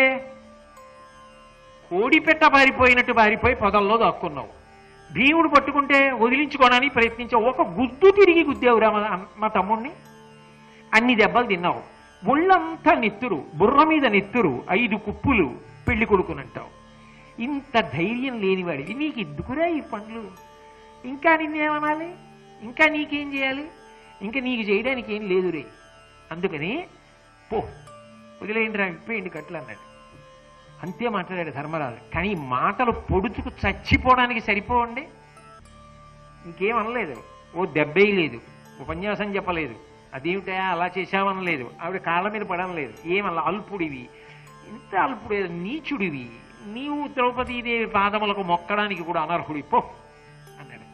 కోడిపెట్ట పారిపోయినట్టు పారిపోయి పొదల్లో దాక్కున్నావు భీముడు పట్టుకుంటే వదిలించుకోవడానికి ప్రయత్నించావు ఒక గుద్దు తిరిగి గుద్దేవురా మా మా తమ్ముణ్ణి అన్ని దెబ్బలు తిన్నావు ఒళ్ళంతా నెత్తురు బుర్ర మీద నెత్తురు ఐదు కుప్పులు పెళ్లి కొడుకునంటావు ఇంత ధైర్యం లేనివాడివి నీకు ఎందుకురా ఈ పనులు ఇంకా నిన్నేమనాలి ఇంకా నీకేం చేయాలి ఇంకా నీకు చేయడానికి ఏం లేదు రే అందుకని పో వదిలేయండి రా ఇప్పేయండి కట్లు అన్నాడు అంతే మాట్లాడాడు ధర్మరాజు కానీ ఈ మాటలు పొడుచుకు చచ్చిపోవడానికి సరిపోవండి ఇంకేం అనలేదు ఓ దెబ్బేయలేదు ఉపన్యాసం చెప్పలేదు అదేమిటా అలా చేశామనలేదు ఆవిడ కాళ్ళ మీద పడనలేదు ఏమల్లా అల్పుడివి ఇంత అల్పుడు నీచుడివి నీవు ద్రౌపదీదేవి పాదములకు మొక్కడానికి కూడా అనర్హుడి పో అన్నాడు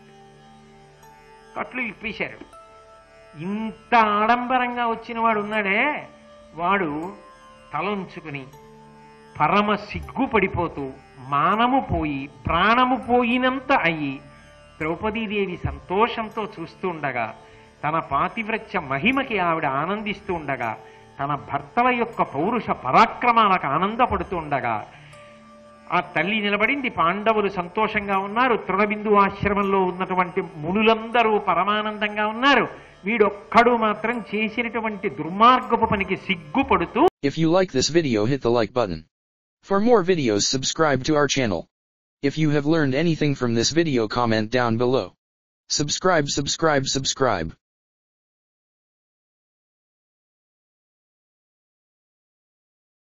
కట్లు ఇప్పేశారు ఇంత ఆడంబరంగా వచ్చిన వాడు ఉన్నాడే వాడు తలంచుకుని పరమ సిగ్గుపడిపోతూ మానము పోయి ప్రాణము పోయినంత అయ్యి ద్రౌపదీదేవి సంతోషంతో చూస్తూ ఉండగా తన పాతివ్రత్య మహిమకి ఆవిడ ఆనందిస్తూ ఉండగా తన భర్తల యొక్క పౌరుష పరాక్రమాలకు ఆనందపడుతూ ఉండగా ఆ తల్లి నిలబడింది పాండవులు సంతోషంగా ఉన్నారు తృణబిందు ఆశ్రమంలో ఉన్నటువంటి మునులందరూ పరమానందంగా ఉన్నారు వీడొక్కడు మాత్రం చేసినటువంటి దుర్మార్గపు పనికి సిగ్గుపడుతూ If you like this video hit the like button. For more videos subscribe to our channel. If you have learned anything from this video comment down below. Subscribe subscribe subscribe.